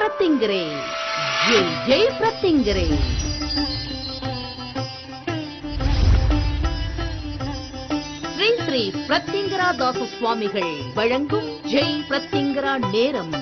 ಪ್ರತ್ಯಂಗರೆ ಜೈ ಜೈ ಪ್ರತ್ಯಂಗರೆ ஸ்ரீ ஸ்ரீ பிரத்யங்கரா தாச சுவாமிகள் வழங்கும் ஜெய் பிரத்யங்கரா நேரம்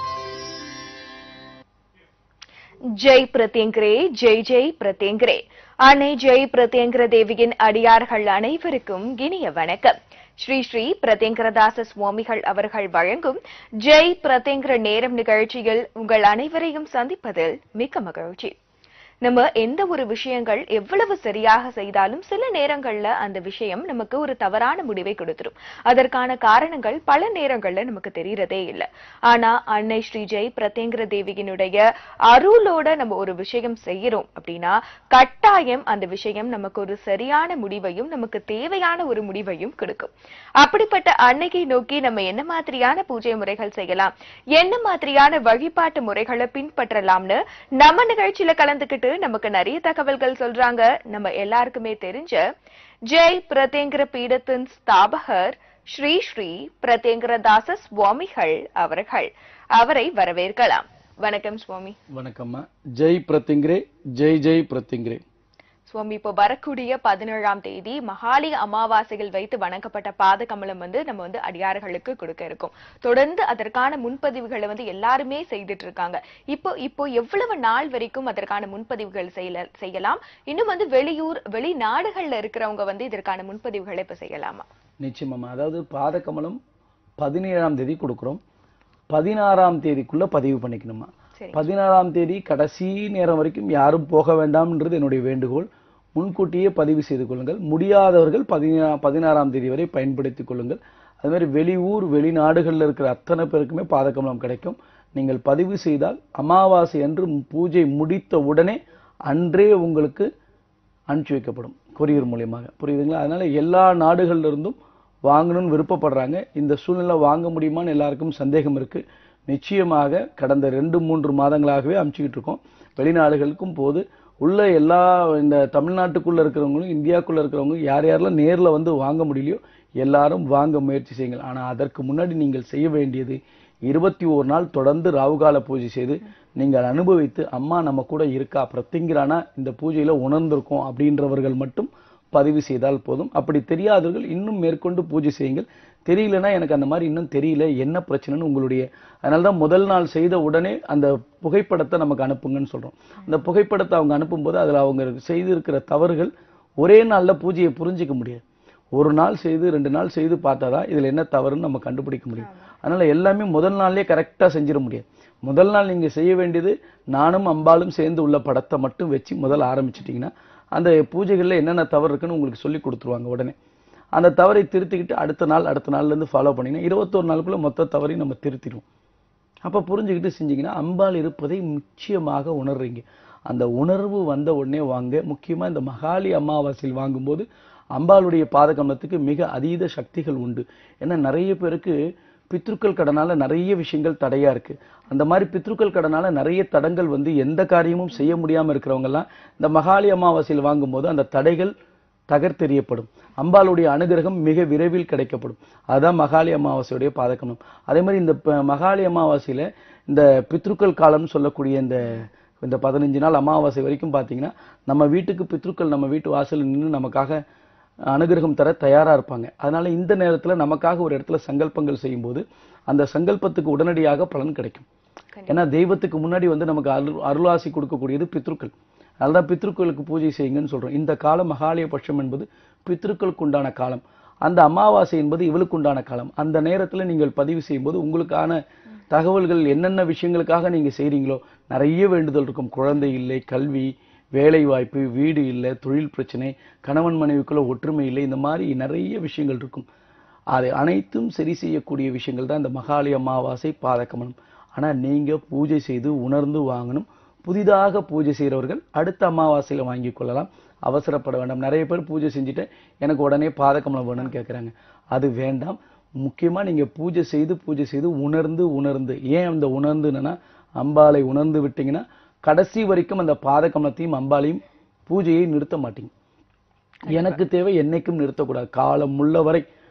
ஜெய் பிரத்யங்கரே ஜெய் ஜெய் பிரத்யங்கரே அன்னை ஜெய் பிரத்யங்கர தேவியின் அடியார்கள் அனைவருக்கும் இனிய வணக்கம் ஸ்ரீ ஸ்ரீ பிரத்யங்கரதாச சுவாமிகள் அவர்கள் வழங்கும் ஜெய் பிரத்யங்கர நேரம் நிகழ்ச்சியில் உங்கள் அனைவரையும் சந்திப்பதில் மிக்க மகிழ்ச்சி நம்ம எந்த ஒரு விஷயங்கள் எவ்வளவு சரியாக செய்தாலும் சில நேரங்கள்ல அந்த விஷயம் நமக்கு ஒரு தவறான முடிவை கொடுத்துரும் அதற்கான காரணங்கள் பல நேரங்கள்ல நமக்கு தெரியறதே இல்ல ஆனா அன்னை ஸ்ரீ ஜெய் பிரத்யங்கர தேவியினுடைய அருளோட நம்ம ஒரு விஷயம் செய்யறோம் அப்படின்னா கட்டாயம் அந்த விஷயம் நமக்கு ஒரு சரியான முடிவையும் நமக்கு தேவையான ஒரு முடிவையும் கொடுக்கும் அப்படிப்பட்ட அன்னையை நோக்கி நம்ம என்ன மாதிரியான பூஜை முறைகள் செய்யலாம் என்ன மாதிரியான வழிபாட்டு முறைகளை பின்பற்றலாம்னு நம்ம நிகழ்ச்சியில கலந்துக்கிட்டு நமக்கு நிறைய தகவல்கள் சொல்றாங்க நம்ம எல்லாருக்குமே தெரிஞ்ச ஜெய் பிரத்யங்கர பீடத்தின் ஸ்தாபகர் ஸ்ரீ ஸ்ரீ பிரத்யங்கர தாச சுவாமிகள் அவர்கள் அவரை வரவேற்கலாம் வணக்கம் சுவாமி வணக்கம்மா ஜெய் பிரத்திங்கிரே ஜெய் ஜெய் பிரத்திங்கிரே சுவாமி இப்போ வரக்கூடிய பதினேழாம் தேதி மகாலி அமாவாசைகள் வைத்து வணங்கப்பட்ட பாத கமலம் வந்து நம்ம வந்து அடியார்களுக்கு கொடுக்க இருக்கோம் தொடர்ந்து அதற்கான முன்பதிவுகளை வந்து எல்லாருமே செய்துட்டு இருக்காங்க இப்போ இப்போ எவ்வளவு நாள் வரைக்கும் அதற்கான முன்பதிவுகள் செய்யல செய்யலாம் இன்னும் வந்து வெளியூர் வெளிநாடுகள்ல இருக்கிறவங்க வந்து இதற்கான முன்பதிவுகளை இப்ப செய்யலாமா நிச்சயமாம்மா அதாவது பாதகமலம் பதினேழாம் தேதி கொடுக்குறோம் பதினாறாம் தேதிக்குள்ள பதிவு பண்ணிக்கணுமா சரி பதினாறாம் தேதி கடைசி நேரம் வரைக்கும் யாரும் போக வேண்டாம்ன்றது என்னுடைய வேண்டுகோள் முன்கூட்டியே பதிவு செய்து கொள்ளுங்கள் முடியாதவர்கள் பதினா பதினாறாம் தேதி வரை பயன்படுத்திக் கொள்ளுங்கள் அது மாதிரி வெளியூர் வெளிநாடுகளில் இருக்கிற அத்தனை பேருக்குமே பாதகமலம் கிடைக்கும் நீங்கள் பதிவு செய்தால் அமாவாசை அன்று பூஜை முடித்த உடனே அன்றே உங்களுக்கு அனுப்பிச்சி வைக்கப்படும் கொரியர் மூலியமாக புரியுதுங்களா அதனால எல்லா நாடுகள்ல இருந்தும் வாங்கணும்னு விருப்பப்படுறாங்க இந்த சூழ்நிலை வாங்க முடியுமான்னு எல்லாருக்கும் சந்தேகம் இருக்கு நிச்சயமாக கடந்த ரெண்டு மூன்று மாதங்களாகவே அனுப்பிச்சிக்கிட்டு இருக்கோம் வெளிநாடுகளுக்கும் போது உள்ள எல்லா இந்த தமிழ்நாட்டுக்குள்ள இருக்கிறவங்களும் இந்தியாக்குள்ள இருக்கிறவங்க யார் யாரெல்லாம் நேர்ல வந்து வாங்க முடியலையோ எல்லாரும் வாங்க முயற்சி செய்யுங்கள் ஆனா அதற்கு முன்னாடி நீங்கள் செய்ய வேண்டியது இருபத்தி ஓரு நாள் தொடர்ந்து ராவுகால பூஜை செய்து நீங்கள் அனுபவித்து அம்மா நம்ம கூட இருக்கா பிரத்திங்கிறானா இந்த பூஜையில உணர்ந்திருக்கோம் அப்படின்றவர்கள் மட்டும் பதிவு செய்தால் போதும் அப்படி தெரியாதவர்கள் இன்னும் மேற்கொண்டு பூஜை செய்யுங்கள் தெரியலனா எனக்கு அந்த மாதிரி இன்னும் தெரியல என்ன பிரச்சனைன்னு உங்களுடைய அதனால தான் முதல் நாள் செய்த உடனே அந்த புகைப்படத்தை நமக்கு அனுப்புங்கன்னு சொல்றோம் அந்த புகைப்படத்தை அவங்க அனுப்பும்போது அதுல அவங்க செய்திருக்கிற தவறுகள் ஒரே நாள்ல பூஜையை புரிஞ்சிக்க முடியாது ஒரு நாள் செய்து ரெண்டு நாள் செய்து பார்த்தாதான் இதுல என்ன தவறுன்னு நம்ம கண்டுபிடிக்க முடியும் அதனால எல்லாமே முதல் நாள்லயே கரெக்டா செஞ்சிட முடியாது முதல் நாள் நீங்க செய்ய வேண்டியது நானும் அம்பாலும் சேர்ந்து உள்ள படத்தை மட்டும் வச்சு முதல்ல ஆரம்பிச்சிட்டீங்கன்னா அந்த பூஜைகள்ல என்னென்ன தவறு இருக்குன்னு உங்களுக்கு சொல்லி கொடுத்துருவாங்க உடனே அந்த தவறை திருத்திக்கிட்டு அடுத்த நாள் அடுத்த நாள்ல இருந்து ஃபாலோ பண்ணீங்கன்னா இருபத்தோரு நாளுக்குள்ள மொத்த தவறையும் நம்ம திருத்திடுவோம் அப்ப புரிஞ்சுக்கிட்டு செஞ்சீங்கன்னா அம்பாள் இருப்பதை நிச்சயமாக உணர்றீங்க அந்த உணர்வு வந்த உடனே வாங்க முக்கியமா இந்த மகாலி அமாவாசையில் வாங்கும்போது அம்பாளுடைய பாதகமலத்துக்கு மிக அதீத சக்திகள் உண்டு ஏன்னா நிறைய பேருக்கு பித்ருக்கள் கடனால நிறைய விஷயங்கள் தடையா இருக்கு அந்த மாதிரி பித்ருக்கள் கடனால நிறைய தடங்கள் வந்து எந்த காரியமும் செய்ய முடியாம இருக்கிறவங்க எல்லாம் இந்த மகாலி அமாவாசையில் வாங்கும்போது அந்த தடைகள் தகர்த்தெறியப்படும் அம்பாளுடைய அனுகிரகம் மிக விரைவில் கிடைக்கப்படும் அதுதான் மகாலி அமாவாசையுடைய பாதகமம் அதே மாதிரி இந்த ப- மகாலி அமாவாசையில இந்த பித்ருக்கள் காலம்னு சொல்லக்கூடிய இந்த இந்த பதினஞ்சு நாள் அமாவாசை வரைக்கும் பார்த்தீங்கன்னா நம்ம வீட்டுக்கு பித்ருக்கள் நம்ம வீட்டு வாசலில் நின்று நமக்காக அனுகிரகம் தர தயாரா இருப்பாங்க அதனால இந்த நேரத்துல நமக்காக ஒரு இடத்துல சங்கல்பங்கள் செய்யும்போது அந்த சங்கல்பத்துக்கு உடனடியாக பலன் கிடைக்கும் ஏன்னா தெய்வத்துக்கு முன்னாடி வந்து நமக்கு அருள் அருளாசி கொடுக்கக்கூடியது பித்ருக்கள் அதனால பித்ருக்களுக்கு பூஜை செய்யுங்கன்னு சொல்றோம் இந்த காலம் மகாலய பட்சம் என்பது பித்ருக்களுக்கு உண்டான காலம் அந்த அமாவாசை என்பது இவளுக்கு உண்டான காலம் அந்த நேரத்துல நீங்கள் பதிவு செய்யும்போது உங்களுக்கான தகவல்கள் என்னென்ன விஷயங்களுக்காக நீங்க செய்றீங்களோ நிறைய வேண்டுதல் இருக்கும் குழந்தை இல்லை கல்வி வேலை வாய்ப்பு வீடு இல்லை தொழில் பிரச்சனை கணவன் மனைவிக்குள்ள ஒற்றுமை இல்லை இந்த மாதிரி நிறைய விஷயங்கள் இருக்கும் அதை அனைத்தும் சரி செய்யக்கூடிய விஷயங்கள் தான் இந்த மகாலய அமாவாசை பாதகமனம் ஆனா நீங்க பூஜை செய்து உணர்ந்து வாங்கணும் புதிதாக பூஜை செய்றவர்கள் அடுத்த அமாவாசையில வாங்கி கொள்ளலாம் அவசரப்பட வேண்டாம் நிறைய பேர் பூஜை செஞ்சுட்டு எனக்கு உடனே பாதகமலம் வேணும்னு கேட்குறாங்க அது வேண்டாம் முக்கியமா நீங்க பூஜை செய்து பூஜை செய்து உணர்ந்து உணர்ந்து ஏன் அந்த உணர்ந்துன்னா அம்பாளை உணர்ந்து விட்டீங்கன்னா கடைசி வரைக்கும் அந்த பாதகமலத்தையும் அம்பாளையும் பூஜையை நிறுத்த மாட்டீங்க எனக்கு தேவை என்னைக்கும் நிறுத்தக்கூடாது காலம் உள்ள வரை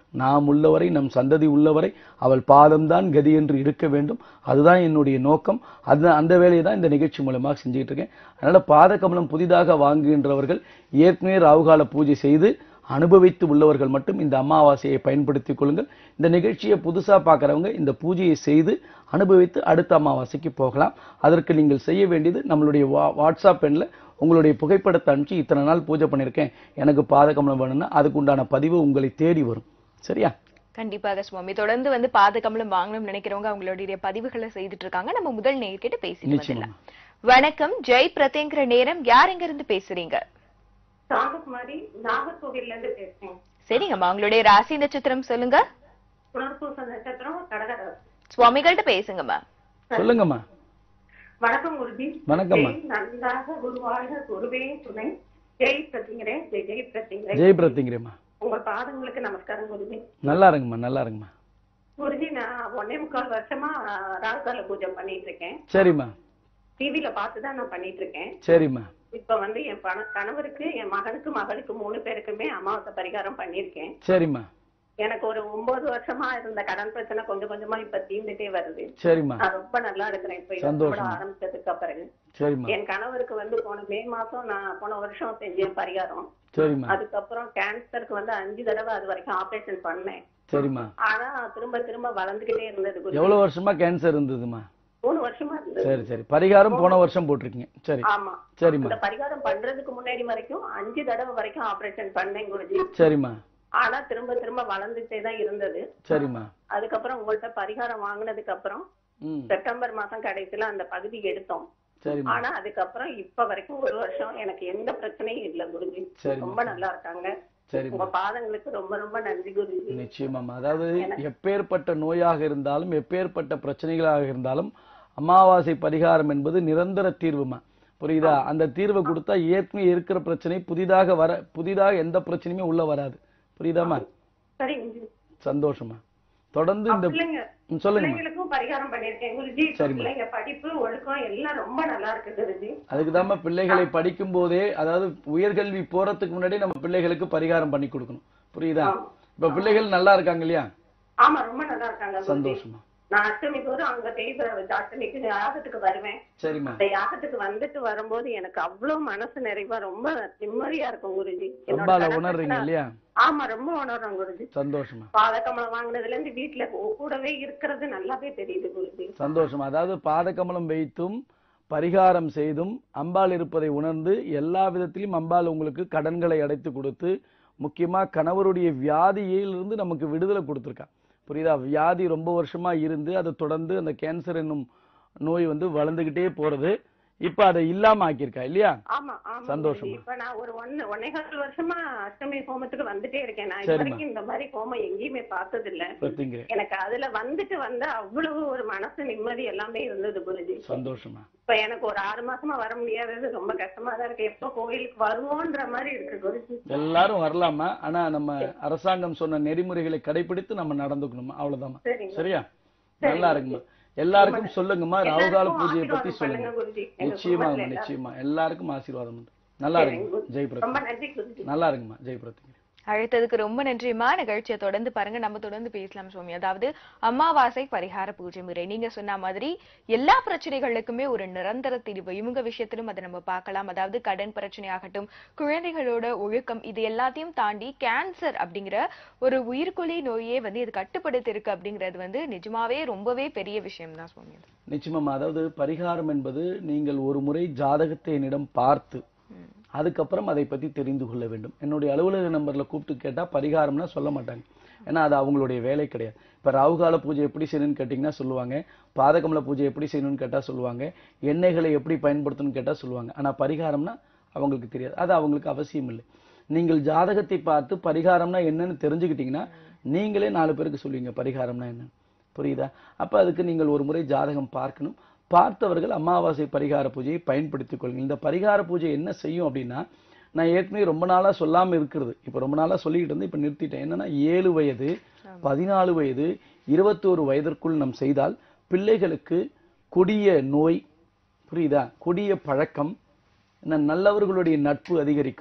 நாம் உள்ளவரை நம் சந்ததி உள்ளவரை அவள் பாதம்தான் கதி என்று இருக்க வேண்டும் அதுதான் என்னுடைய நோக்கம் அது அந்த வேலையை தான் இந்த நிகழ்ச்சி மூலமாக செஞ்சுக்கிட்டு இருக்கேன் அதனால பாத கமலம் புதிதாக வாங்குகின்றவர்கள் ஏற்கனவே ராகுகால பூஜை செய்து அனுபவித்து உள்ளவர்கள் மட்டும் இந்த அமாவாசையை பயன்படுத்திக் கொள்ளுங்கள் இந்த நிகழ்ச்சியை புதுசா பார்க்கறவங்க இந்த பூஜையை செய்து அனுபவித்து அடுத்த அமாவாசைக்கு போகலாம் அதற்கு நீங்கள் செய்ய வேண்டியது நம்மளுடைய வா- வாட்ஸ்அப் எண்ணில் உங்களுடைய புகைப்படத்தை அனுப்பிச்சு இத்தனை நாள் பூஜை பண்ணியிருக்கேன் எனக்கு பாதகமலம் வேணும்னா அதுக்கு உண்டான பதிவு உங்களை தேடி வரும் சரியா கண்டிப்பாக சுவாமி தொடர்ந்து வந்து பாத கமலம் வாங்கணும்னு நினைக்கிறவங்க அவங்களுடைய பதிவுகளை செய்துட்டு இருக்காங்க நம்ம முதல் நேர்கிட்ட பேசிட்டு நிச்சயமா வந்துடலாம் வணக்கம் ஜெய் பிரத்யங்கிற நேரம் யார் எங்க இருந்து பேசுறீங்க சாந்தகுமாரி நாகர்கோவில்ல இருந்து பேசுறேன் சரிங்கம்மா உங்களுடைய ராசி நட்சத்திரம் சொல்லுங்க புனர்பூச நட்சத்திரம் கடகராசி சுவாமிகள்ட்ட பேசுங்கம்மா சொல்லுங்கம்மா வணக்கம் குருஜி வணக்கம்மா. ஜெய் நன்றாக குருவாக குருவே துணை ஜெய் பிரதிங்கிறேன் ஜெய் ஜெய் பிரதிங்கிறேன் ஜெய் பிரத்திங்கிறேம்மா உங்கள் பாதங்களுக்கு நமஸ்காரம் குருஜி நல்லா இருங்கம்மா நல்லா இருங்கம்மா குருஜி நான் ஒன்னே முக்கால் வருஷமா ராகுகால பூஜை பண்ணிட்டு இருக்கேன் சரிம்மா டிவில பார்த்து தான் நான் பண்ணிட்டு இருக்கேன் சரிம்மா இப்ப வந்து என் பண கணவருக்கு என் மகனுக்கு மகளுக்கு மூணு பேருக்குமே அமாவாசை பரிகாரம் பண்ணியிருக்கேன் சரிம்மா எனக்கு ஒரு ஒன்பது வருஷமா இருந்த கடன் பிரச்சனை கொஞ்சம் கொஞ்சமா இப்ப தீர்ந்துட்டே வருது சரிம்மா நான் ரொம்ப நல்லா இருக்கிறேன் இப்ப சந்தோஷம். இதோட ஆரம்பிச்சதுக்கு பிறகு சரிம்மா என் கணவருக்கு வந்து போன மே மாசம் நான் போன வருஷம் செஞ்சேன் பரிகாரம் சரிம்மா அதுக்கப்புறம் கேன்சருக்கு வந்து அஞ்சு தடவை அது வரைக்கும் ஆபரேஷன் பண்ணேன் சரிம்மா ஆனா திரும்ப திரும்ப வளர்ந்துகிட்டே இருந்தது குரு. எவ்வளவு வருஷமா கேன்சர் இருந்ததுமா மூணு வருஷமா இருந்தது சரி சரி பரிகாரம் போன வருஷம் போட்டிருக்கீங்க சரி ஆமா சரிம்மா இந்த பரிகாரம் பண்றதுக்கு முன்னாடி வரைக்கும் அஞ்சு தடவை வரைக்கும் ஆபரேஷன் பண்ணேன் குருஜி சரிம்மா ஆனா திரும்ப திரும்ப வளர்ந்துட்டே தான் இருந்தது சரிம்மா அதுக்கப்புறம் உங்கள்ட்ட பரிகாரம் வாங்கினதுக்கு அப்புறம் ம் செப்டம்பர் மாசம் கடைசியில அந்த பகுதி எடுத்தோம் சரிம்மா ஆனா அதுக்கப்புறம் இப்ப வரைக்கும் ஒரு வருஷம் எனக்கு எந்த பிரச்சனையும் இல்ல குருஜி சரிம்மா. ரொம்ப நல்லா இருக்காங்க சரிம்மா உங்க பாதங்களுக்கு ரொம்ப ரொம்ப நன்றி குருஜி நிச்சயமாம்மா அதாவது எப்பேற்பட்ட நோயாக இருந்தாலும் எப்பேற்பட்ட பிரச்சனைகளாக இருந்தாலும் அமாவாசை பரிகாரம் என்பது நிரந்தர தீர்வுமா புரியுதா அந்த தீர்வை கொடுத்தா ஏற்கனவே இருக்கிற பிரச்சனை புதிதாக வர புதிதாக எந்த பிரச்சனையுமே உள்ள வராது புரியுதாம்மா சரி குருஜி. சந்தோஷமா தொடர்ந்து இந்த பிள்ளைங்க ம், சொல்லுங்கம்மா பிள்ளைங்களுக்கும் பரிகாரம் பண்ணிருக்கேன் குருஜி இப்ப சரிம்மா. பிள்ளைங்க படிப்பு ஒழுக்கம் எல்லாம் ரொம்ப நல்லா இருக்கு குருஜி அதுக்கு பிள்ளைகளை படிக்கும் போதே அதாவது உயர்கல்வி போறதுக்கு முன்னாடி நம்ம பிள்ளைகளுக்கு பரிகாரம் பண்ணி கொடுக்கணும் புரியுதா ஆமா. இப்ப பிள்ளைகள் நல்லா இருக்காங்க இல்லையா ஆமா ரொம்ப நல்லா இருக்காங்க குருஜி. சந்தோஷமா நான் அஷ்டமி தோறும் அங்க தெய்வ அஷ்டமிக்கு யாகத்துக்கு வருவேன் சரிம்மா அந்த யாகத்துக்கு வந்துட்டு வரும்போது எனக்கு அவ்வளவு மனசு நிறைவா ரொம்ப நிம்மதியா இருக்கும் குருஜி என்னோட ரொம்ப அதை கடன் உணர்றீங்க பிரச்சனை- இல்லையா ஆமா ரொம்ப உணர்றேன் குருஜி சந்தோஷமா பாதகமலம் வாங்குனதுல இருந்து வீட்டுல கூ- கூடவே இருக்கிறது நல்லாவே தெரியுது குருஜி சந்தோஷம் அதாவது பாதகமலம் வைத்தும் பரிகாரம் செய்தும் அம்பாள் இருப்பதை உணர்ந்து எல்லா விதத்திலும் அம்பாள் உங்களுக்கு கடன்களை அடைத்து கொடுத்து முக்கியமா கணவருடைய வியாதியிலிருந்து நமக்கு விடுதலை கொடுத்துருக்கா புரியுதா வியாதி ரொம்ப வருஷமா இருந்து அதை தொடர்ந்து அந்த கேன்சர் என்னும் நோய் வந்து வளர்ந்துகிட்டே போறது இப்ப அதை இல்லாம ஆக்கியிருக்கா இல்லையா ஆமா ஆமா சந்தோஷமா. குருஜி. இப்ப நான் ஒரு ஒன்னு ஒன்னேகால் வருஷமா அஷ்டமி ஹோமத்துக்கு வந்துட்டே இருக்கேன் நான் இது சரிம்மா. வரைக்கும் இந்த மாதிரி ஹோமம் எங்கேயுமே பார்த்தது இல்ல பிரத்திங்கிறேன் எனக்கு அதுல வந்துட்டு வந்த அவ்வளவு ஒரு மனசு நிம்மதி எல்லாமே இருந்தது குருஜி சந்தோஷமா இப்ப எனக்கு ஒரு ஆறு மாசமா வர முடியாதது ரொம்ப கஷ்டமா தான் இருக்கு எப்ப கோயிலுக்கு வருவோன்ற மாதிரி இருக்கு குருஜி எல்லாரும் வரலாமா ஆனா நம்ம அரசாங்கம் சொன்ன நெறிமுறைகளை கடைபிடித்து நம்ம நடந்துக்கணுமா அவ்வளவுதாம்மா சரிங்க சரியா நல்லா இருக்குமா எல்லாருக்கும் சொல்லுங்கம்மா ராகுகால பூஜையை பத்தி ஆசீர்வாதம் சொல்லுங்க பண்ணுங்க குருஜி. எங்க நிச்சயமா குடும்பத்துல நிச்சயமா எல்லாருக்கும் ஆசீர்வாதம் உண்டு நல்லா இருக்குமா ஜெய் ரொம்ப பிரதி நன்றி குருஜி நல்லா இருக்குமா ஜெய் பிரதி அழைத்ததுக்கு ரொம்ப நன்றிம்மா நிகழ்ச்சியை தொடர்ந்து பாருங்க நம்ம தொடர்ந்து பேசலாம் சுவாமி அதாவது அமாவாசை பரிகார பூஜை முறை நீங்க சொன்ன மாதிரி எல்லா பிரச்சனைகளுக்குமே ஒரு நிரந்தர தீர்வு இவங்க விஷயத்திலும் அதை நம்ம பார்க்கலாம் அதாவது கடன் பிரச்சனை ஆகட்டும் குழந்தைகளோட ஒழுக்கம் இது எல்லாத்தையும் தாண்டி கேன்சர் அப்படிங்கிற ஒரு உயிர்கொல்லி நோயே வந்து இது கட்டுப்படுத்தி இருக்கு அப்படிங்கிறது வந்து நிஜமாவே ரொம்பவே பெரிய விஷயம் தான் சுவாமி அது. நிச்சயமா அதாவது பரிகாரம் என்பது நீங்கள் ஒரு முறை ஜாதகத்தை என்னிடம் பார்த்து அதுக்கப்புறம் அதை பத்தி தெரிந்து கொள்ள வேண்டும் என்னுடைய அலுவலக நம்பர்ல கூப்பிட்டு கேட்டா பரிகாரம்னா சொல்ல மாட்டாங்க ஏன்னா அது அவங்களுடைய வேலை கிடையாது இப்ப ராகுகால பூஜை எப்படி செய்யணும்னு கேட்டீங்கன்னா சொல்லுவாங்க பாதகமல பூஜை எப்படி செய்யணும்னு கேட்டா சொல்லுவாங்க எண்ணெய்களை எப்படி பயன்படுத்தணும்னு கேட்டா சொல்லுவாங்க ஆனா பரிகாரம்னா அவங்களுக்கு தெரியாது அது அவங்களுக்கு அவசியம் இல்லை நீங்கள் ஜாதகத்தை பார்த்து பரிகாரம்னா என்னன்னு தெரிஞ்சுக்கிட்டீங்கன்னா நீங்களே நாலு பேருக்கு சொல்லுவீங்க பரிகாரம்னா என்னன்னு புரியுதா அப்ப அதுக்கு நீங்கள் ஒரு முறை ஜாதகம் பார்க்கணும் பார்த்தவர்கள் அமாவாசை பரிகார பூஜையை பயன்படுத்திக் கொள்ளுங்கள் இந்த பரிகார பூஜை என்ன செய்யும் அப்படின்னா நான் ஏற்கனவே ரொம்ப நாளா சொல்லாம இருக்கிறது இப்ப ரொம்ப நாளா சொல்லிக்கிட்டு இருந்து இப்ப நிறுத்திட்டேன் என்னன்னா ஏழு வயது பதினாலு வயது இருபத்தோரு வயதிற்குள் நாம் செய்தால் பிள்ளைகளுக்கு கொடிய நோய் புரியுதா கொடிய பழக்கம் என்ன நல்லவர்களுடைய நட்பு அதிகரிக்கும்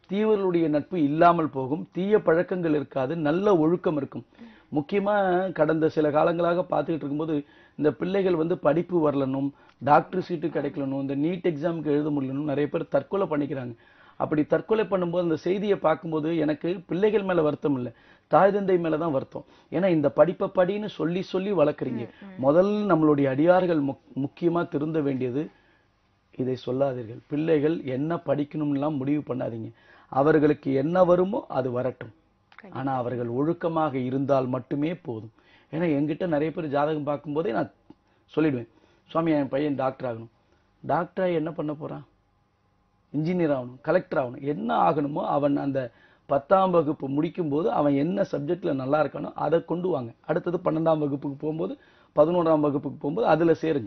தீவர்களுடைய நட்பு இல்லாமல் போகும் தீய பழக்கங்கள் இருக்காது நல்ல ஒழுக்கம் இருக்கும் முக்கியமா கடந்த சில காலங்களாக பார்த்துக்கிட்டு இருக்கும்போது இந்த பிள்ளைகள் வந்து படிப்பு வரலனும் டாக்டர் சீட்டு கிடைக்கலனும் இந்த நீட் எக்ஸாமுக்கு எழுத முடியலனும் நிறைய பேர் தற்கொலை பண்ணிக்கிறாங்க அப்படி தற்கொலை பண்ணும்போது அந்த செய்தியை பார்க்கும்போது எனக்கு பிள்ளைகள் மேல வருத்தம் இல்லை தாய் தந்தை மேல தான் வருத்தம் ஏன்னா இந்த படிப்பை படின்னு சொல்லி சொல்லி வளர்க்குறீங்க முதல் நம்மளுடைய அடியார்கள் முக்- முக்கியமா திருந்த வேண்டியது இதை சொல்லாதீர்கள் பிள்ளைகள் என்ன படிக்கணும்லாம் முடிவு பண்ணாதீங்க அவர்களுக்கு என்ன வருமோ அது வரட்டும் ஆனா அவர்கள் ஒழுக்கமாக இருந்தால் மட்டுமே போதும் ஏன்னா என்கிட்ட நிறைய பேர் ஜாதகம் பார்க்கும்போதே நான் சொல்லிடுவேன் சுவாமி என் பையன் டாக்டர் ஆகணும் டாக்டரா என்ன பண்ண போறான் இன்ஜினியர் ஆகணும் கலெக்டர் ஆகணும் என்ன ஆகணுமோ அவன் அந்த பத்தாம் வகுப்பு முடிக்கும் போது அவன் என்ன சப்ஜெக்ட்ல நல்லா இருக்கானோ அதை கொண்டு வாங்க அடுத்தது பன்னெண்டாம் வகுப்புக்கு போகும்போது பதினோராம் வகுப்புக்கு போகும்போது அதுல சேருங்க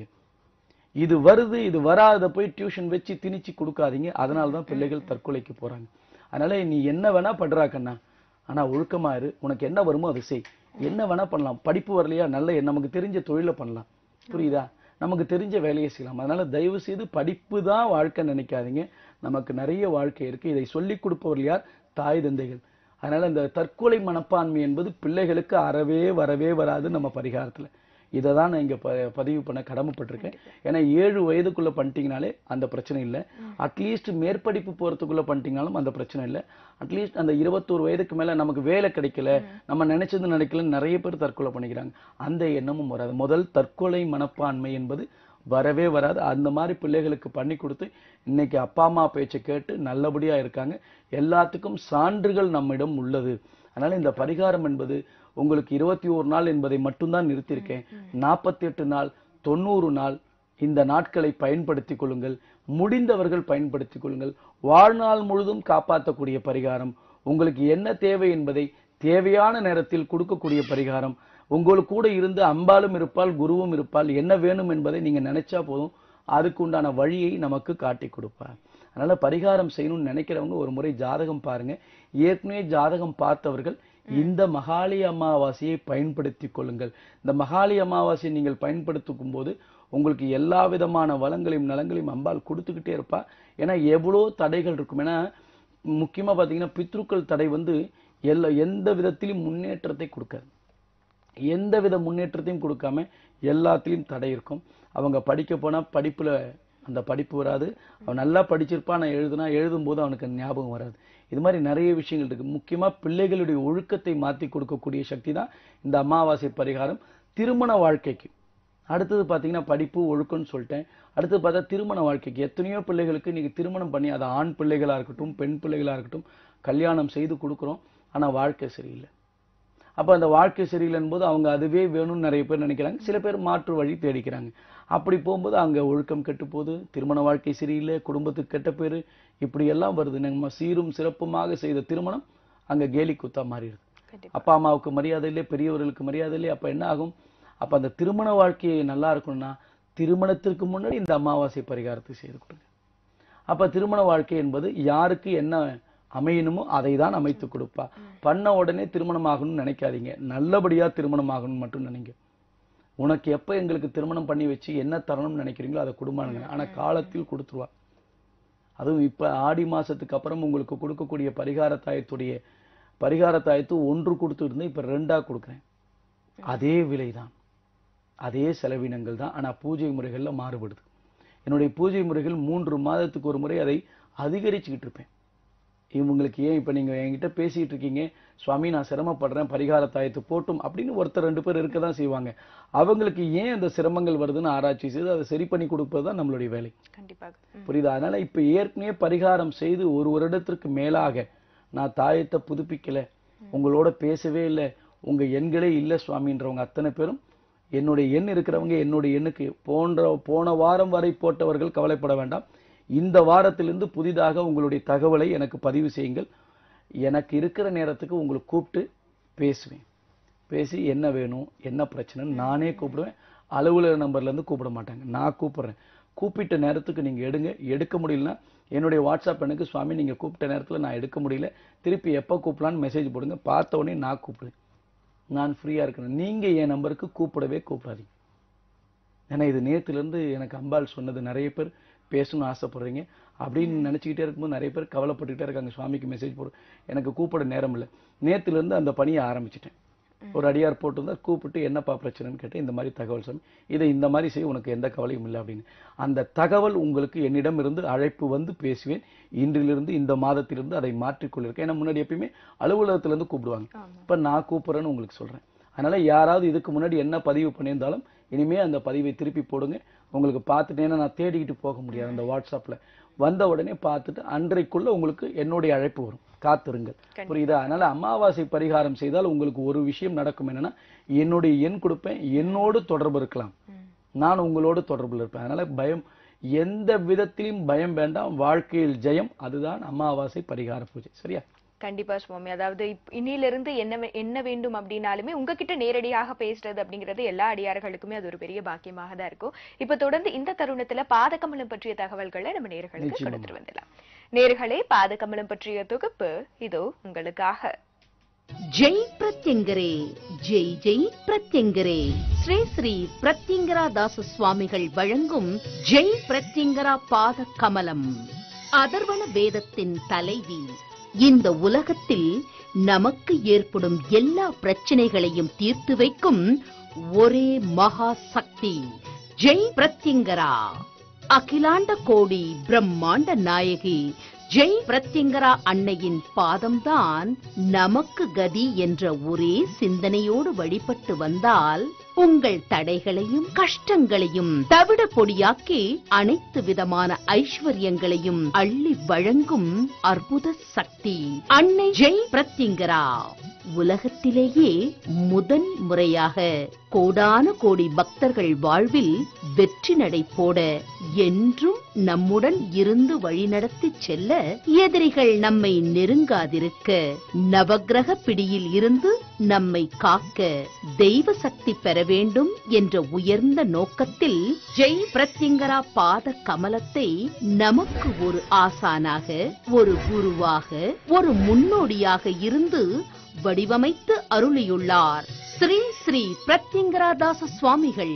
இது வருது இது வராத போய் டியூஷன் வச்சு திணிச்சு கொடுக்காதீங்க அதனால தான் பிள்ளைகள் தற்கொலைக்கு போறாங்க அதனால நீ என்ன வேணா பண்றா கண்ணா ஆனா ஒழுக்கமா இரு உனக்கு என்ன வருமோ அதை செய் என்ன வேணா பண்ணலாம் படிப்பு வரலையா நல்ல நமக்கு தெரிஞ்ச தொழிலை பண்ணலாம் புரியுதா நமக்கு தெரிஞ்ச வேலையை செய்யலாம் அதனால தயவு செய்து படிப்பு தான் வாழ்க்கை நினைக்காதீங்க நமக்கு நிறைய வாழ்க்கை இருக்கு இதை சொல்லிக் கொடுப்பவர்கள் யார் தாய் தந்தைகள் அதனால இந்த தற்கொலை மனப்பான்மை என்பது பிள்ளைகளுக்கு அறவே வரவே வராது நம்ம பரிகாரத்துல இதை தான் நான் இங்க ப- பதிவு பண்ண கடமைப்பட்டிருக்கேன் ஏன்னா ஏழு வயதுக்குள்ள பண்ணிட்டீங்கனாலே அந்த பிரச்சனை இல்லை அட்லீஸ்ட் மேற்படிப்பு போறதுக்குள்ள பண்ணிட்டீங்கனாலும் அந்த பிரச்சனை இல்லை அட்லீஸ்ட் அந்த இருபத்தோரு வயதுக்கு மேல நமக்கு வேலை கிடைக்கல நம்ம நினைச்சது நடக்கலன்னு நிறைய பேர் தற்கொலை பண்ணிக்கிறாங்க அந்த எண்ணமும் வராது முதல் தற்கொலை மனப்பான்மை என்பது வரவே வராது அந்த மாதிரி பிள்ளைகளுக்கு பண்ணி கொடுத்து இன்னைக்கு அப்பா அம்மா பேச்சை கேட்டு நல்லபடியா இருக்காங்க எல்லாத்துக்கும் சான்றுகள் நம்மிடம் உள்ளது அதனால இந்த பரிகாரம் என்பது உங்களுக்கு இருபத்தி ஒரு நாள் என்பதை மட்டும்தான் நிறுத்தியிருக்கேன் நாற்பத்தி எட்டு நாள் தொண்ணூறு நாள் இந்த நாட்களை பயன்படுத்திக் கொள்ளுங்கள் முடிந்தவர்கள் பயன்படுத்திக் கொள்ளுங்கள் வாழ்நாள் முழுதும் காப்பாற்றக்கூடிய பரிகாரம் உங்களுக்கு என்ன தேவை என்பதை தேவையான நேரத்தில் கொடுக்கக்கூடிய பரிகாரம் உங்களுக்கு கூட இருந்து அம்பாலும் இருப்பால் குருவும் இருப்பால் என்ன வேணும் என்பதை நீங்க நினைச்சா போதும் அதுக்கு உண்டான வழியை நமக்கு காட்டி கொடுப்பார் அதனால பரிகாரம் செய்யணும்னு நினைக்கிறவங்க ஒரு முறை ஜாதகம் பாருங்க ஏற்கனவே ஜாதகம் பார்த்தவர்கள் இந்த மகாளி அமாவாசையை பயன்படுத்திக் கொள்ளுங்கள் இந்த மகாளி அமாவாசையை நீங்கள் பயன்படுத்திக்கும் போது உங்களுக்கு எல்லா விதமான வளங்களையும் நலங்களையும் அம்பாள் கொடுத்துக்கிட்டே இருப்பா ஏன்னா எவ்வளோ தடைகள் இருக்கும் ஏன்னா முக்கியமா பாத்தீங்கன்னா பித்ருக்கள் தடை வந்து எல்லா எந்த விதத்திலும் முன்னேற்றத்தை கொடுக்காது எந்த வித முன்னேற்றத்தையும் கொடுக்காம எல்லாத்துலயும் தடை இருக்கும் அவங்க படிக்க போனா படிப்புல அந்த படிப்பு வராது அவன் நல்லா படிச்சிருப்பான் நான் எழுதுனா எழுதும் போது அவனுக்கு ஞாபகம் வராது இது மாதிரி நிறைய விஷயங்கள் இருக்கு முக்கியமா பிள்ளைகளுடைய ஒழுக்கத்தை மாத்தி கொடுக்கக்கூடிய சக்தி தான் இந்த அமாவாசை பரிகாரம் திருமண வாழ்க்கைக்கு அடுத்தது பாத்தீங்கன்னா படிப்பு ஒழுக்கம்னு சொல்லிட்டேன் அடுத்தது பார்த்தா திருமண வாழ்க்கைக்கு எத்தனையோ பிள்ளைகளுக்கு இன்னைக்கு திருமணம் பண்ணி அது ஆண் பிள்ளைகளா இருக்கட்டும் பெண் பிள்ளைகளா இருக்கட்டும் கல்யாணம் செய்து கொடுக்குறோம் ஆனா வாழ்க்கை சரியில்லை அப்ப அந்த வாழ்க்கை சரியில்லைன்னு போது அவங்க அதுவே வேணும்னு நிறைய பேர் நினைக்கிறாங்க சில பேர் மாற்று வழி தேடிக்கிறாங்க அப்படி போகும்போது அங்க ஒழுக்கம் கெட்டு போகுது திருமண வாழ்க்கை சரியில்லை குடும்பத்துக்கு கெட்ட பேரு இப்படி எல்லாம் வருது நம்ம சீரும் சிறப்புமாக செய்த திருமணம் அங்க கேலி குத்தா மாறிடுது கண்டிப்பா அப்பா அம்மாவுக்கு மரியாதை இல்லை பெரியவர்களுக்கு மரியாதை இல்லை அப்ப என்ன ஆகும் அப்ப அந்த திருமண வாழ்க்கையை நல்லா இருக்கணும்னா திருமணத்திற்கு முன்னாடி இந்த அமாவாசை பரிகாரத்தை செய்து கொடுங்க அப்ப திருமண வாழ்க்கை என்பது யாருக்கு என்ன அமையணுமோ அதை தான் அமைத்து கொடுப்பா பண்ண உடனே திருமணம் ஆகணும்னு நினைக்காதீங்க நல்லபடியா திருமணம் ஆகணும்னு மட்டும் நினைங்க உனக்கு எப்ப எங்களுக்கு திருமணம் பண்ணி வச்சு என்ன தரணும்னு நினைக்கிறீங்களோ அதை கொடுமானுங்க ஆனா காலத்தில் கொடுத்துருவா அதுவும் இப்ப ஆடி மாசத்துக்கு அப்புறம் உங்களுக்கு கொடுக்கக்கூடிய பரிகார தாயத்துடைய பரிகார தாயத்து ஒன்று கொடுத்து இருந்து இப்ப ரெண்டா கொடுக்குறேன் அதே விலைதான் அதே செலவினங்கள் தான் ஆனா பூஜை முறைகள்ல மாறுபடுது என்னுடைய பூஜை முறைகள் மூன்று மாதத்துக்கு ஒரு முறை அதை அதிகரிச்சுக்கிட்டு இருப்பேன் இவங்களுக்கு ஏன் இப்ப நீங்க என்கிட்ட பேசிட்டு இருக்கீங்க சுவாமி நான் சிரமப்படுறேன் பரிகார தாயத்து போட்டும் அப்படின்னு ஒருத்தர் ரெண்டு பேர் இருக்க தான் செய்வாங்க அவங்களுக்கு ஏன் அந்த சிரமங்கள் வருதுன்னு ஆராய்ச்சி செய்து அதை சரி பண்ணி கொடுப்பது தான் நம்மளுடைய வேலை கண்டிப்பாக ம். புரியுதா அதனால இப்ப ஏற்கனவே பரிகாரம் செய்து ஒரு வருடத்திற்கு மேலாக நான் தாயத்தை புதுப்பிக்கல உங்களோட பேசவே இல்லை உங்க எண்களே இல்ல சுவாமின்றவங்க அத்தனை பேரும் என்னுடைய எண் இருக்கிறவங்க என்னுடைய எண்ணுக்கு போன்ற போன வாரம் வரை போட்டவர்கள் கவலைப்பட வேண்டாம் இந்த வாரத்திலிருந்து புதிதாக உங்களுடைய தகவலை எனக்கு பதிவு செய்யுங்கள் எனக்கு இருக்கிற நேரத்துக்கு உங்களுக்கு கூப்பிட்டு பேசுவேன் பேசி என்ன வேணும் என்ன பிரச்சனைன்னு நானே கூப்பிடுவேன் அலுவலக நம்பர்ல இருந்து கூப்பிட மாட்டாங்க நான் கூப்பிடுறேன் கூப்பிட்ட நேரத்துக்கு நீங்க எடுங்க எடுக்க முடியலன்னா என்னுடைய வாட்ஸ்அப் எனக்கு சுவாமி நீங்க கூப்பிட்ட நேரத்துல நான் எடுக்க முடியல திருப்பி எப்போ கூப்பிடலான்னு மெசேஜ் போடுங்க பார்த்த உடனே நான் கூப்பிடுவேன் நான் ஃப்ரீயா இருக்கிறேன் நீங்க என் நம்பருக்கு கூப்பிடவே கூப்பிடாதீங்க ஏன்னா இது நேத்துல இருந்து எனக்கு அம்பாள் சொன்னது நிறைய பேர் பேசணும்னு ஆசைப்படுறீங்க அப்படின்னு நினைச்சுக்கிட்டே இருக்கும்போது நிறைய பேர் கவலைப்பட்டுக்கிட்டே இருக்காங்க சுவாமிக்கு மெசேஜ் போடு எனக்கு கூப்பிட நேரம் இல்லை நேத்துல இருந்து அந்த பணியை ஆரம்பிச்சிட்டேன் ஒரு அடியார் போட்டிருந்தா கூப்பிட்டு என்னப்பா பிரச்சனைன்னு கேட்டு இந்த மாதிரி தகவல் சாமி இதை இந்த மாதிரி செய்ய உனக்கு எந்த கவலையும் இல்லை அப்படின்னு அந்த தகவல் உங்களுக்கு என்னிடம் இருந்து அழைப்பு வந்து பேசுவேன் இன்றிலிருந்து இந்த மாதத்திலிருந்து அதை மாற்றிக்கொள்ளிருக்கேன் ஏன்னா முன்னாடி எப்பயுமே அலுவலகத்துல இருந்து கூப்பிடுவாங்க இப்ப நான் கூப்பிடுறேன்னு உங்களுக்கு சொல்றேன் அதனால யாராவது இதுக்கு முன்னாடி என்ன பதிவு பண்ணியிருந்தாலும் இனிமே அந்த பதிவை திருப்பி போடுங்க உங்களுக்கு பார்த்துட்டு ஏன்னா நான் தேடிக்கிட்டு போக முடியாது அந்த வாட்ஸ்அப்ல வந்த உடனே பார்த்துட்டு அன்றைக்குள்ள உங்களுக்கு என்னுடைய அழைப்பு வரும் காத்திருங்கள் புரியுதா அதனால அமாவாசை பரிகாரம் செய்தால் உங்களுக்கு ஒரு விஷயம் நடக்கும் என்னன்னா என்னுடைய எண் கொடுப்பேன் என்னோடு தொடர்பு இருக்கலாம் நான் உங்களோடு தொடர்பில் இருப்பேன் அதனால பயம் எந்த விதத்திலும் பயம் வேண்டாம் வாழ்க்கையில் ஜெயம் அதுதான் அமாவாசை பரிகார பூஜை சரியா கண்டிப்பா சுவாமி அதாவது இப்- இன்னிலிருந்து என்ன வே- என்ன வேண்டும் அப்படின்னாலுமே உங்ககிட்ட நேரடியாக பேசுறது அப்படிங்கிறது எல்லா அடியார்களுக்குமே அது ஒரு பெரிய பாக்கியமாக தான் இருக்கும் இப்ப தொடர்ந்து இந்த தருணத்துல பாதகமலம் பற்றிய தகவல்களை நம்ம நேர்களுக்கு நிச்சயமா. கொடுத்துட்டு வந்துடலாம் நேர்களே பாதகமலம் பற்றிய தொகுப்பு இதோ உங்களுக்காக ஜெய் பிரத்யங்கரே ஜெய் ஜெய் பிரத்யங்கரே ஸ்ரீ ஸ்ரீ பிரத்யங்கரா தாச சுவாமிகள் வழங்கும் ஜெய் பிரத்யங்கரா பாத கமலம் அதர்வண வேதத்தின் தலைவி இந்த உலகத்தில் நமக்கு ஏற்படும் எல்லா பிரச்சனைகளையும் தீர்த்து வைக்கும் ஒரே மகா சக்தி ஜெய் பிரத்யங்கரா அகிலாண்ட கோடி பிரம்மாண்ட நாயகி ஜெய் பிரத்யங்கரா அன்னையின் பாதம்தான் நமக்கு கதி என்ற ஒரே சிந்தனையோடு வழிபட்டு வந்தால் உங்கள் தடைகளையும் கஷ்டங்களையும் தவிட பொடியாக்கி அனைத்து விதமான ஐஸ்வர்யங்களையும் அள்ளி வழங்கும் அற்புத சக்தி அன்னை ஜெய் பிரத்யங்கரா உலகத்திலேயே முதன் முறையாக கோடான கோடி பக்தர்கள் வாழ்வில் வெற்றி நடை போட என்றும் நம்முடன் இருந்து வழிநடத்தி செல்ல எதிரிகள் நம்மை நெருங்காதிருக்க நவக்கிரக பிடியில் இருந்து நம்மை காக்க தெய்வ சக்தி பெற வேண்டும் என்ற உயர்ந்த நோக்கத்தில் ஜெய் பிரத்யங்கரா பாத கமலத்தை நமக்கு ஒரு ஆசானாக ஒரு குருவாக ஒரு முன்னோடியாக இருந்து வடிவமைத்து அருளியுள்ளார் ஸ்ரீ ஸ்ரீ பிரத்யங்கராதாச சுவாமிகள்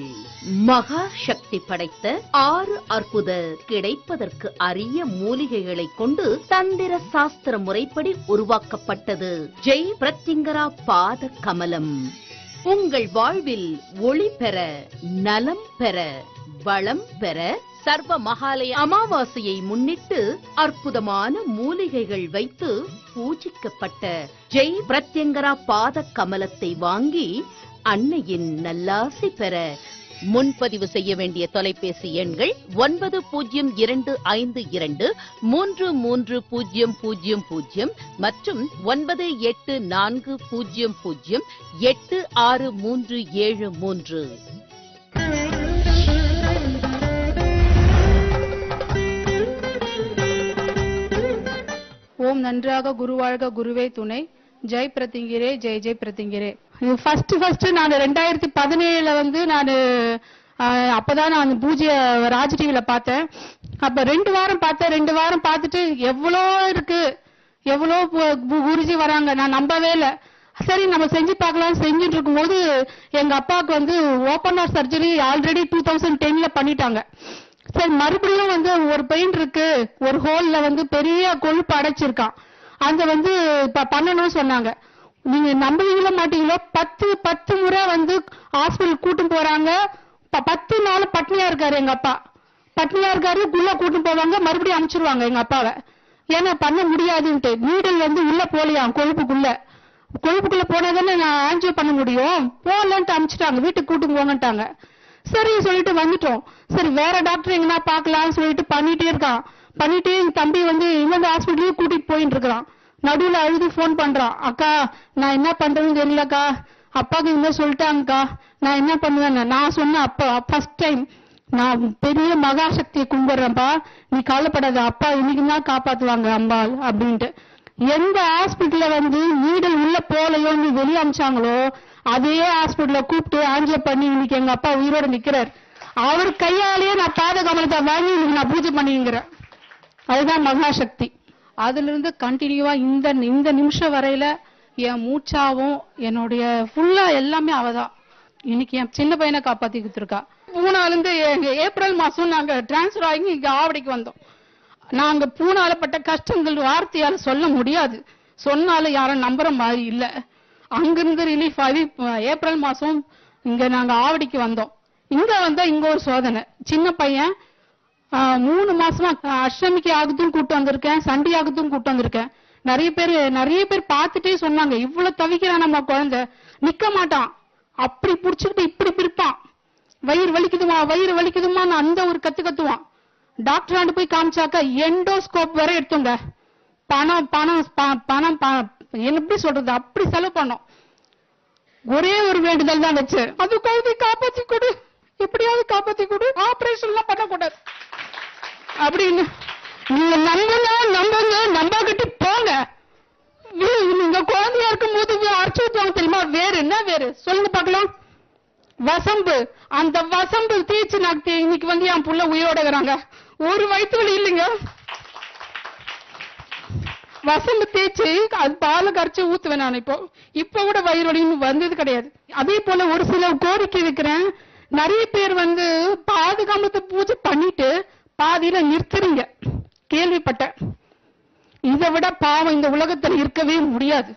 மகா சக்தி படைத்த ஆறு அற்புத கிடைப்பதற்கு அரிய மூலிகைகளை கொண்டு தந்திர சாஸ்திர முறைப்படி உருவாக்கப்பட்டது ஜெய் பிரத்யங்கரா பாத கமலம் உங்கள் வாழ்வில் ஒளி பெற நலம் பெற வளம் பெற சர்வ மகாலய அமாவாசையை முன்னிட்டு அற்புதமான மூலிகைகள் வைத்து பூஜிக்கப்பட்ட ஜெய் பிரத்யங்கரா பாத கமலத்தை வாங்கி அன்னையின் நல்லாசி பெற முன்பதிவு செய்ய வேண்டிய தொலைபேசி எண்கள் ஒன்பது பூஜ்ஜியம் இரண்டு ஐந்து இரண்டு மூன்று மூன்று பூஜ்ஜியம் பூஜ்ஜியம் பூஜ்ஜியம் மற்றும் ஒன்பது எட்டு நான்கு பூஜ்ஜியம் பூஜ்ஜியம் எட்டு ஆறு மூன்று ஏழு மூன்று ஓம் நன்றாக குருவாழ்க குருவே துணை ஜெய் பிரதிங்கிரே ஜெய் ஜெய் பிரதிங்கிரே ஃபர்ஸ்ட் ஃபர்ஸ்ட் நான் ரெண்டாயிரத்தி பதினேழுல வந்து நான் அப்பதான் நான் பூஜைய ராஜ் டிவில பார்த்தேன் அப்ப ரெண்டு வாரம் பார்த்தேன் ரெண்டு வாரம் பார்த்துட்டு எவ்வளோ இருக்கு எவ்வளோ பு- பு- குருஜி வராங்க நான் நம்பவே இல்லை சரி நம்ம செஞ்சு பார்க்கலாம் செஞ்சுட்டு இருக்கும்போது எங்க அப்பாவுக்கு வந்து open heart surgery already two thousand டென்ல பண்ணிட்டாங்க சரி மறுபடியும் வந்து ஒரு பெயின் இருக்கு ஒரு ஹோல்ல வந்து பெரிய கொழுப்பு அடைச்சிருக்கான் அங்க வந்து இப்ப பண்ணணும்னு சொன்னாங்க நீங்க நம்புவீங்களோ மாட்டீங்களோ பத்து பத்து முறை வந்து ஹாஸ்பிட்டல் கூட்டு போறாங்க ப- பத்து நாள் பட்னியா இருக்காரு எங்க அப்பா பட்னியா இருக்காரு உள்ள கூட்டு போவாங்க மறுபடியும் அனுப்பிச்சிருவாங்க எங்க அப்பாவை ஏன்னா பண்ண முடியாதுன்ட்டு நீடல் வந்து உள்ள போலியாம் கொழுப்புக்குள்ள கொழுப்புக்குள்ள போனாதானே நான் ஆன்ஜியோ பண்ண முடியும் போகலன்ட்டு அனுப்பிச்சிட்டாங்க வீட்டுக்கு கூட்டு போங்கன்ட்டாங்க சரி சொல்லிட்டு வந்துட்டோம் சரி வேற டாக்டர் எங்கனா பார்க்கலாம்னு சொல்லிட்டு பண்ணிட்டே இருக்கான் பண்ணிட்டு என் தம்பி வந்து இந்த ஹாஸ்பிட்டலையும் கூட்டிட்டு போயிட்டு இருக்கிறான் நடுவுல அழுது ஃபோன் பண்றான் அக்கா நான் என்ன பண்றதுன்னு தெரியலக்கா அப்பாக்கு இந்த சொல்லிட்டாங்கக்கா நான் என்ன பண்ணுவேன் நான் சொன்னேன் அப்பா ஃபர்ஸ்ட் டைம் நான் பெரிய மகாசக்தியை கும்பிடுறேன்ப்பா நீ கவலைப்படாத அப்பா இன்னைக்கு தான் காப்பாத்துவாங்க அம்பாள் அப்படின்ட்டு எந்த ஹாஸ்பிட்டல்ல வந்து நீடல் உள்ள போலையோன்னு வெளிய அமிச்சாங்களோ அதே ஹாஸ்பிட்டல்ல கூப்பிட்டு ஆஞ்சியோ பண்ணி இன்னைக்கு எங்க அப்பா உயிரோட நிக்கிறார் அவர் கையாலேயே நான் பாத கமலத்தை வாங்கி இன்னைக்கு நான் பூஜை பண்ணிங்கிறேன் அதுதான் மகாசக்தி அதுல இருந்து கண்டினியூவா இந்த இந்த நிமிஷம் வரையில என் மூச்சாவும் என்னுடைய ஃபுல்லா எல்லாமே அவதான் இன்னைக்கு என் சின்ன பையனை காப்பாத்தி கொடுத்துருக்கா மூணால இருந்து எங்க ஏப்ரல் மாசம் நாங்க டிரான்ஸ்ஃபர் ஆகி இங்க ஆவடிக்கு வந்தோம் நாங்க பூனால பட்ட கஷ்டங்கள் வார்த்தையால சொல்ல முடியாது சொன்னாலும் யாரும் நம்புற மாதிரி இல்ல அங்கிருந்து ரிலீஃப் ஆகி இப்ப ஏப்ரல் மாசம் இங்க நாங்க ஆவடிக்கு வந்தோம் இங்க வந்தா இங்க ஒரு சோதனை சின்ன பையன் ஆஹ், மூணு மாசமா ஆஹ், அஷ்டமிக்கு ஆகுதும் கூட்டு வந்திருக்கேன் சண்டி ஆகுதும் கூட்டு வந்திருக்கேன் நிறைய பேர் நிறைய பேர் பார்த்துட்டே சொன்னாங்க இவ்வளவு தவிக்கிறான் நம்ம குழந்தை நிக்க மாட்டான் அப்படி புடிச்சுக்கிட்டு இப்படி பிரிப்பான் வயிறு வலிக்குதுமா வயிறு வலிக்குதுமான்னு அந்த ஒரு கத்து கத்துவான் டாக்டர் ஆண்டு போய் காமிச்சாக்க எண்டோஸ்கோப் வரை எடுத்தோங்க பணம் பணம் ப- பணம் ப- என்ன எப்படி சொல்றது அப்படி செலவு பண்ணோம் ஒரே ஒரு வேண்டுதல் தான் வச்சு அது குழந்தை காப்பாத்தி கொடு எப்படியாவது காப்பாத்தி கொடு ஆபரேஷன் எல்லாம் பண்ணக்கூடாது அப்படின்னு நீங்க நம்புங்க நம்புங்க நம்பாக்கிட்டு போங்க நீ- நீங்க குழந்தையா இருக்கும் போது அரைச்சு ஊத்துவாங்க தெரியுமா வேறு என்ன வேறு சொல்லுங்க பார்க்கலாம் வசம்பு அந்த வசம்பு தேய்ச்சி நான் தே- இன்னைக்கு வந்து என் புள்ள உயிரோட இருக்கிறாங்க ஒரு வயிற்று வலி இல்லைங்க வசம்பு தேய்ச்சி அது பாலை கரைச்சு ஊத்துவேன் நான் இப்போ இப்ப கூட வயிறு வலின்னு வந்தது கிடையாது அதே போல ஒரு சில கோரிக்கை வைக்கிறேன் நிறைய பேர் வந்து பாதுகாமத்தை பூஜை பண்ணிட்டு பாதியில நிறுத்துறீங்க கேள்விப்பட்டேன் இதை விட பாவம் இந்த உலகத்துல இருக்கவே முடியாது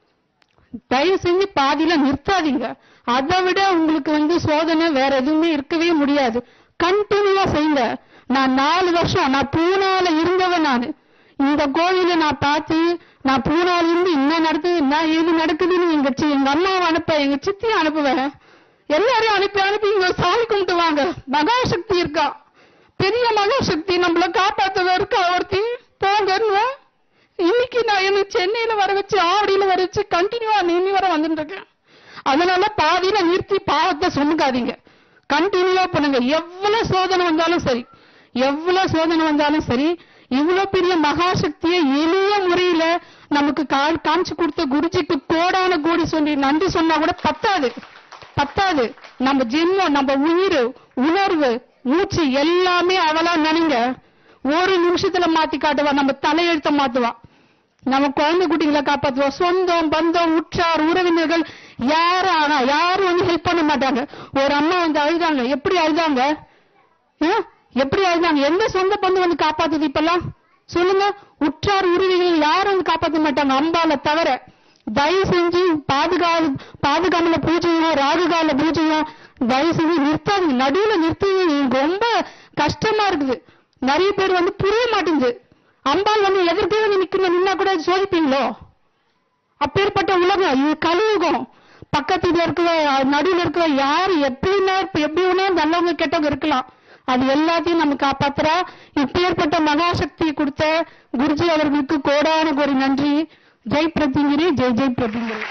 தயவு செஞ்சு பாதியில நிறுத்தாதீங்க அதை விட உங்களுக்கு வந்து சோதனை வேற எதுவுமே இருக்கவே முடியாது கண்டினியூவா செய்யுங்க நான் நாலு வருஷம் நான் பூனால இருந்தவன் நானு இந்த கோவில நான் பார்த்து நான் பூனால இருந்து என்ன நடக்குது என்ன ஏது நடக்குதுன்னு எங்க சி- எங்க அம்மாவை அனுப்ப எங்க சித்தியை அனுப்புவேன் எல்லாரையும் அனுப்பி அனுப்பி இங்க சாமி கும்பிட்டு வாங்க மகாசக்தி இருக்கா பெரிய மகாசக்தி நம்மள காப்பாத்தவ இருக்கா ஒருத்தி போங்கன்னு இன்னைக்கு நான் எனக்கு சென்னையில வர வச்சு ஆவடியில வர வச்சு கண்டினியூவா நீ வர வந்துட்டு இருக்கேன் அதனால பாதியில நிறுத்தி பாவத்தை சுமக்காதீங்க கண்டினியூவா பண்ணுங்க எவ்வளவு சோதனை வந்தாலும் சரி எவ்வளவு சோதனை வந்தாலும் சரி இவ்வளவு பெரிய மகாசக்தியை எளிய முறையில நமக்கு கா- காமிச்சு கொடுத்த குருஜிக்கு கோடான கோடி சொல்லி நன்றி சொன்னா கூட பத்தாது பத்தாது நம்ம ஜென்மம் நம்ம உயிர் உணர்வு மூச்சு எல்லாமே அவளா நினைங்க ஒரு நிமிஷத்துல மாத்தி காட்டுவா நம்ம தலையெழுத்த மாத்துவா நம்ம குழந்தை குட்டிகளை காப்பாத்துவா சொந்தம் பந்தம் உற்றார் உறவினர்கள் யாரும் ஆனா யாரும் வந்து ஹெல்ப் பண்ண மாட்டாங்க ஒரு அம்மா வந்து அழுதாங்க எப்படி அழுதாங்க ஆ? எப்படி அழுதாங்க எந்த சொந்த பந்தம் வந்து காப்பாத்துது இப்பெல்லாம் சொல்லுங்க உற்றார் உறவிகள் யாரும் வந்து காப்பாத்த மாட்டாங்க அம்பால தவிர தயவு செஞ்சு பாதுகாப்பு பாதுகாமல பூஜையும் ராகுகால பூஜையும் தயவு செஞ்சு நிறுத்தாதீங்க நடுவுல நிறுத்தி எனக்கு ரொம்ப கஷ்டமா இருக்குது நிறைய பேர் வந்து புரிய மாட்டேங்குது அம்பாள் வந்து எதிர்க்கே வந்து நிக்கணும் நின்னா கூட சோதிப்பீங்களோ அப்பேற்பட்ட உலகம் இது கலியுகம் பக்கத்துல இருக்கிற நடுவில் இருக்கிற யாரு எப்படின்னா இப்ப எப்படி வேணா நல்லவங்க கெட்டவங்க இருக்கலாம் அது எல்லாத்தையும் நம்ம காப்பாத்துறா இப்பேற்பட்ட மகாசக்தியை கொடுத்த குருஜி அவர்களுக்கு கோடான கோடி நன்றி ஜெய் பிரதிங்கிரி ஜெய் ஜெய் பிரதிங்கிரி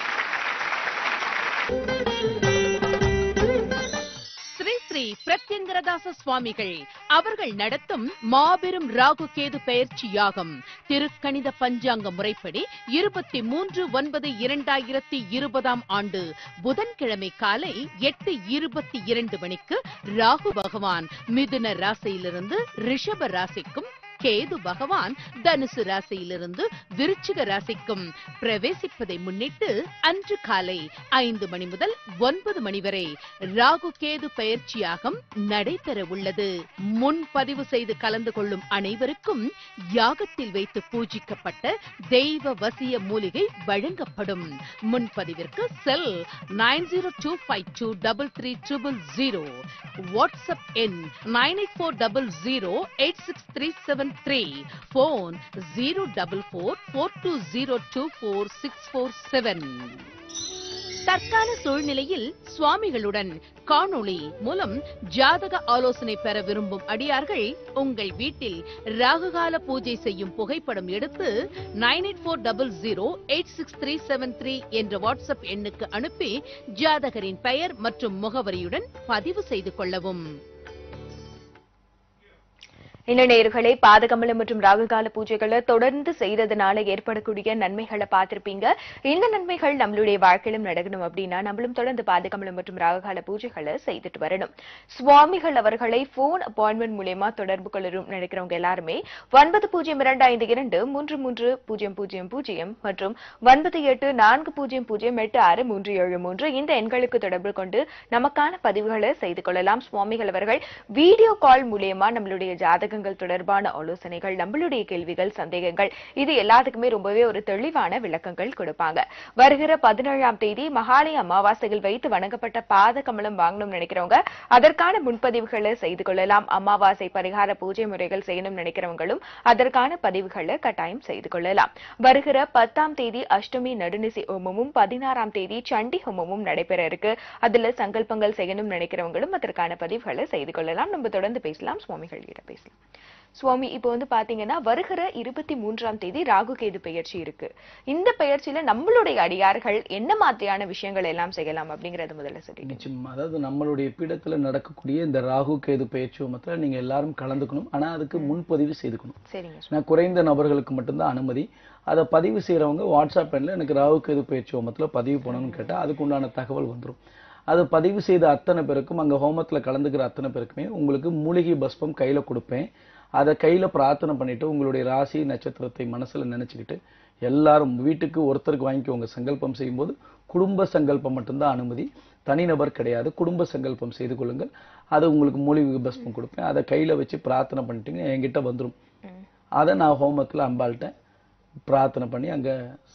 ஸ்ரீ ஸ்ரீ பிரத்யங்கரதாச சுவாமிகள் அவர்கள் நடத்தும் மாபெரும் ராகு கேது பயிற்சி யாகம் திருக்கணித பஞ்சாங்க முறைப்படி இருபத்தி மூன்று ஒன்பது இரண்டாயிரத்தி இருபதாம் ஆண்டு புதன்கிழமை காலை எட்டு இருபத்தி இரண்டு மணிக்கு ராகு பகவான் மிதுன ராசியிலிருந்து ரிஷப ராசிக்கும் கேது பகவான் தனுசு ராசியிலிருந்து விருச்சிக ராசிக்கும் பிரவேசிப்பதை முன்னிட்டு அன்று காலை ஐந்து மணி முதல் ஒன்பது மணி வரை ராகு கேது பயிற்சியாகம் நடைபெற உள்ளது முன்பதிவு செய்து கலந்து கொள்ளும் அனைவருக்கும் யாகத்தில் வைத்து பூஜிக்கப்பட்ட தெய்வ வசிய மூலிகை வழங்கப்படும் முன்பதிவிற்கு cell nine zero two five two double three triple zero WhatsApp எண் nine eight four double zero eight six three seven three phone zero double four four two zero two four six four seven தற்கால சூழ்நிலையில் சுவாமிகளுடன் காணொளி மூலம் ஜாதக ஆலோசனை பெற விரும்பும் அடியார்கள் உங்கள் வீட்டில் ராகுகால பூஜை செய்யும் புகைப்படம் எடுத்து nine eight four double zero eight six three seven three என்ற வாட்ஸ்அப் எண்ணுக்கு அனுப்பி ஜாதகரின் பெயர் மற்றும் முகவரியுடன் பதிவு செய்து கொள்ளவும் இந்த நேர்களை பாதகமலம் மற்றும் ராகுகால பூஜைகளை தொடர்ந்து செய்ததுனால ஏற்படக்கூடிய நன்மைகளை பார்த்திருப்பீங்க இந்த நன்மைகள் நம்மளுடைய வாழ்க்கையிலும் நடக்கணும் அப்படின்னா நம்மளும் தொடர்ந்து பாதகமலம் மற்றும் ராகுகால பூஜைகளை செய்துட்டு வரணும் சுவாமிகள் அவர்களை போன் அப்பாயின்மெண்ட் மூலயமா தொடர்பு கொள்ளரும் நினைக்கிறவங்க எல்லாருமே ஒன்பது பூஜ்ஜியம் இரண்டு ஐந்து இரண்டு மூன்று மூன்று பூஜ்ஜியம் பூஜ்ஜியம் பூஜ்ஜியம் மற்றும் ஒன்பது எட்டு நான்கு பூஜ்ஜியம் பூஜ்ஜியம் எட்டு ஆறு மூன்று ஏழு மூன்று இந்த எண்களுக்கு தொடர்பு கொண்டு நமக்கான பதிவுகளை செய்து கொள்ளலாம் சுவாமிகள் அவர்கள் வீடியோ கால் மூலியமா நம்மளுடைய ஜாதக ஜாதகங்கள் தொடர்பான ஆலோசனைகள் நம்மளுடைய கேள்விகள் சந்தேகங்கள் இது எல்லாத்துக்குமே ரொம்பவே ஒரு தெளிவான விளக்கங்கள் கொடுப்பாங்க வருகிற பதினேழாம் தேதி மகாலய அமாவாசையில் வைத்து வணங்கப்பட்ட பாத கமலம் வாங்கணும்னு நினைக்கிறவங்க அதற்கான முன்பதிவுகளை செய்து கொள்ளலாம் அமாவாசை பரிகார பூஜை முறைகள் செய்யணும்னு நினைக்கிறவங்களும் அதற்கான பதிவுகளை கட்டாயம் செய்து கொள்ளலாம் வருகிற பத்தாம் தேதி அஷ்டமி நடுநிசி ஹோமமும் பதினாறாம் தேதி சண்டி ஹோமமும் நடைபெற இருக்கு அதுல சங்கல்பங்கள் செய்யணும்னு நினைக்கிறவங்களும் அதற்கான பதிவுகளை செய்து கொள்ளலாம் நம்ம தொடர்ந்து பேசலாம் சுவாமிகள் கிட்ட பேசலாம் சுவாமி இப்போ வந்து பாத்தீங்கன்னா வருகிற இருபத்தி மூன்றாம் தேதி ராகு கேது பெயர்ச்சி இருக்கு இந்த பெயர்ச்சியில நம்மளுடைய அடியார்கள் என்ன மாதிரியான விஷயங்கள் எல்லாம் செய்யலாம் அப்படிங்கறது முதல்ல சொல்லி நிச்சயம் அதாவது நம்மளுடைய பீடத்துல நடக்கக்கூடிய இந்த ராகு கேது பயிற்சி ஹோமத்துல நீங்க எல்லாரும் கலந்துக்கணும் ஆனா அதுக்கு முன்பதிவு செய்துக்கணும் சரிங்க நான் குறைந்த நபர்களுக்கு மட்டும்தான் அனுமதி அதை பதிவு செய்றவங்க வாட்ஸ்அப் எண்ணில் எனக்கு ராகு கேது பயிற்சி ஹோமத்துல பதிவு பண்ணணும்னு கேட்டா அதுக்கு உண்டான தகவல் வந்துரும் அது பதிவு செய்த அத்தனை பேருக்கும் அங்க ஹோமத்துல கலந்துக்கிற அத்தனை பேருக்குமே உங்களுக்கு மூலிகை பஸ்பம் கையில கொடுப்பேன் அதை கையில பிரார்த்தனை பண்ணிட்டு உங்களுடைய ராசி நட்சத்திரத்தை மனசுல நினைச்சுக்கிட்டு எல்லாரும் வீட்டுக்கு ஒருத்தருக்கு வாங்கிக்கோங்க சங்கல்பம் செய்யும்போது குடும்ப சங்கல்பம் மட்டும்தான் அனுமதி தனிநபர் கிடையாது குடும்ப சங்கல்பம் செய்து கொள்ளுங்கள் அது உங்களுக்கு மூலிகை பஸ்பம் கொடுப்பேன் அதை கையில வச்சு பிரார்த்தனை பண்ணிட்டீங்கன்னா என்கிட்ட வந்துரும் அதை நான் ஹோமத்துல அம்பாள்கிட்ட பிரார்த்தனை பண்ணி அங்க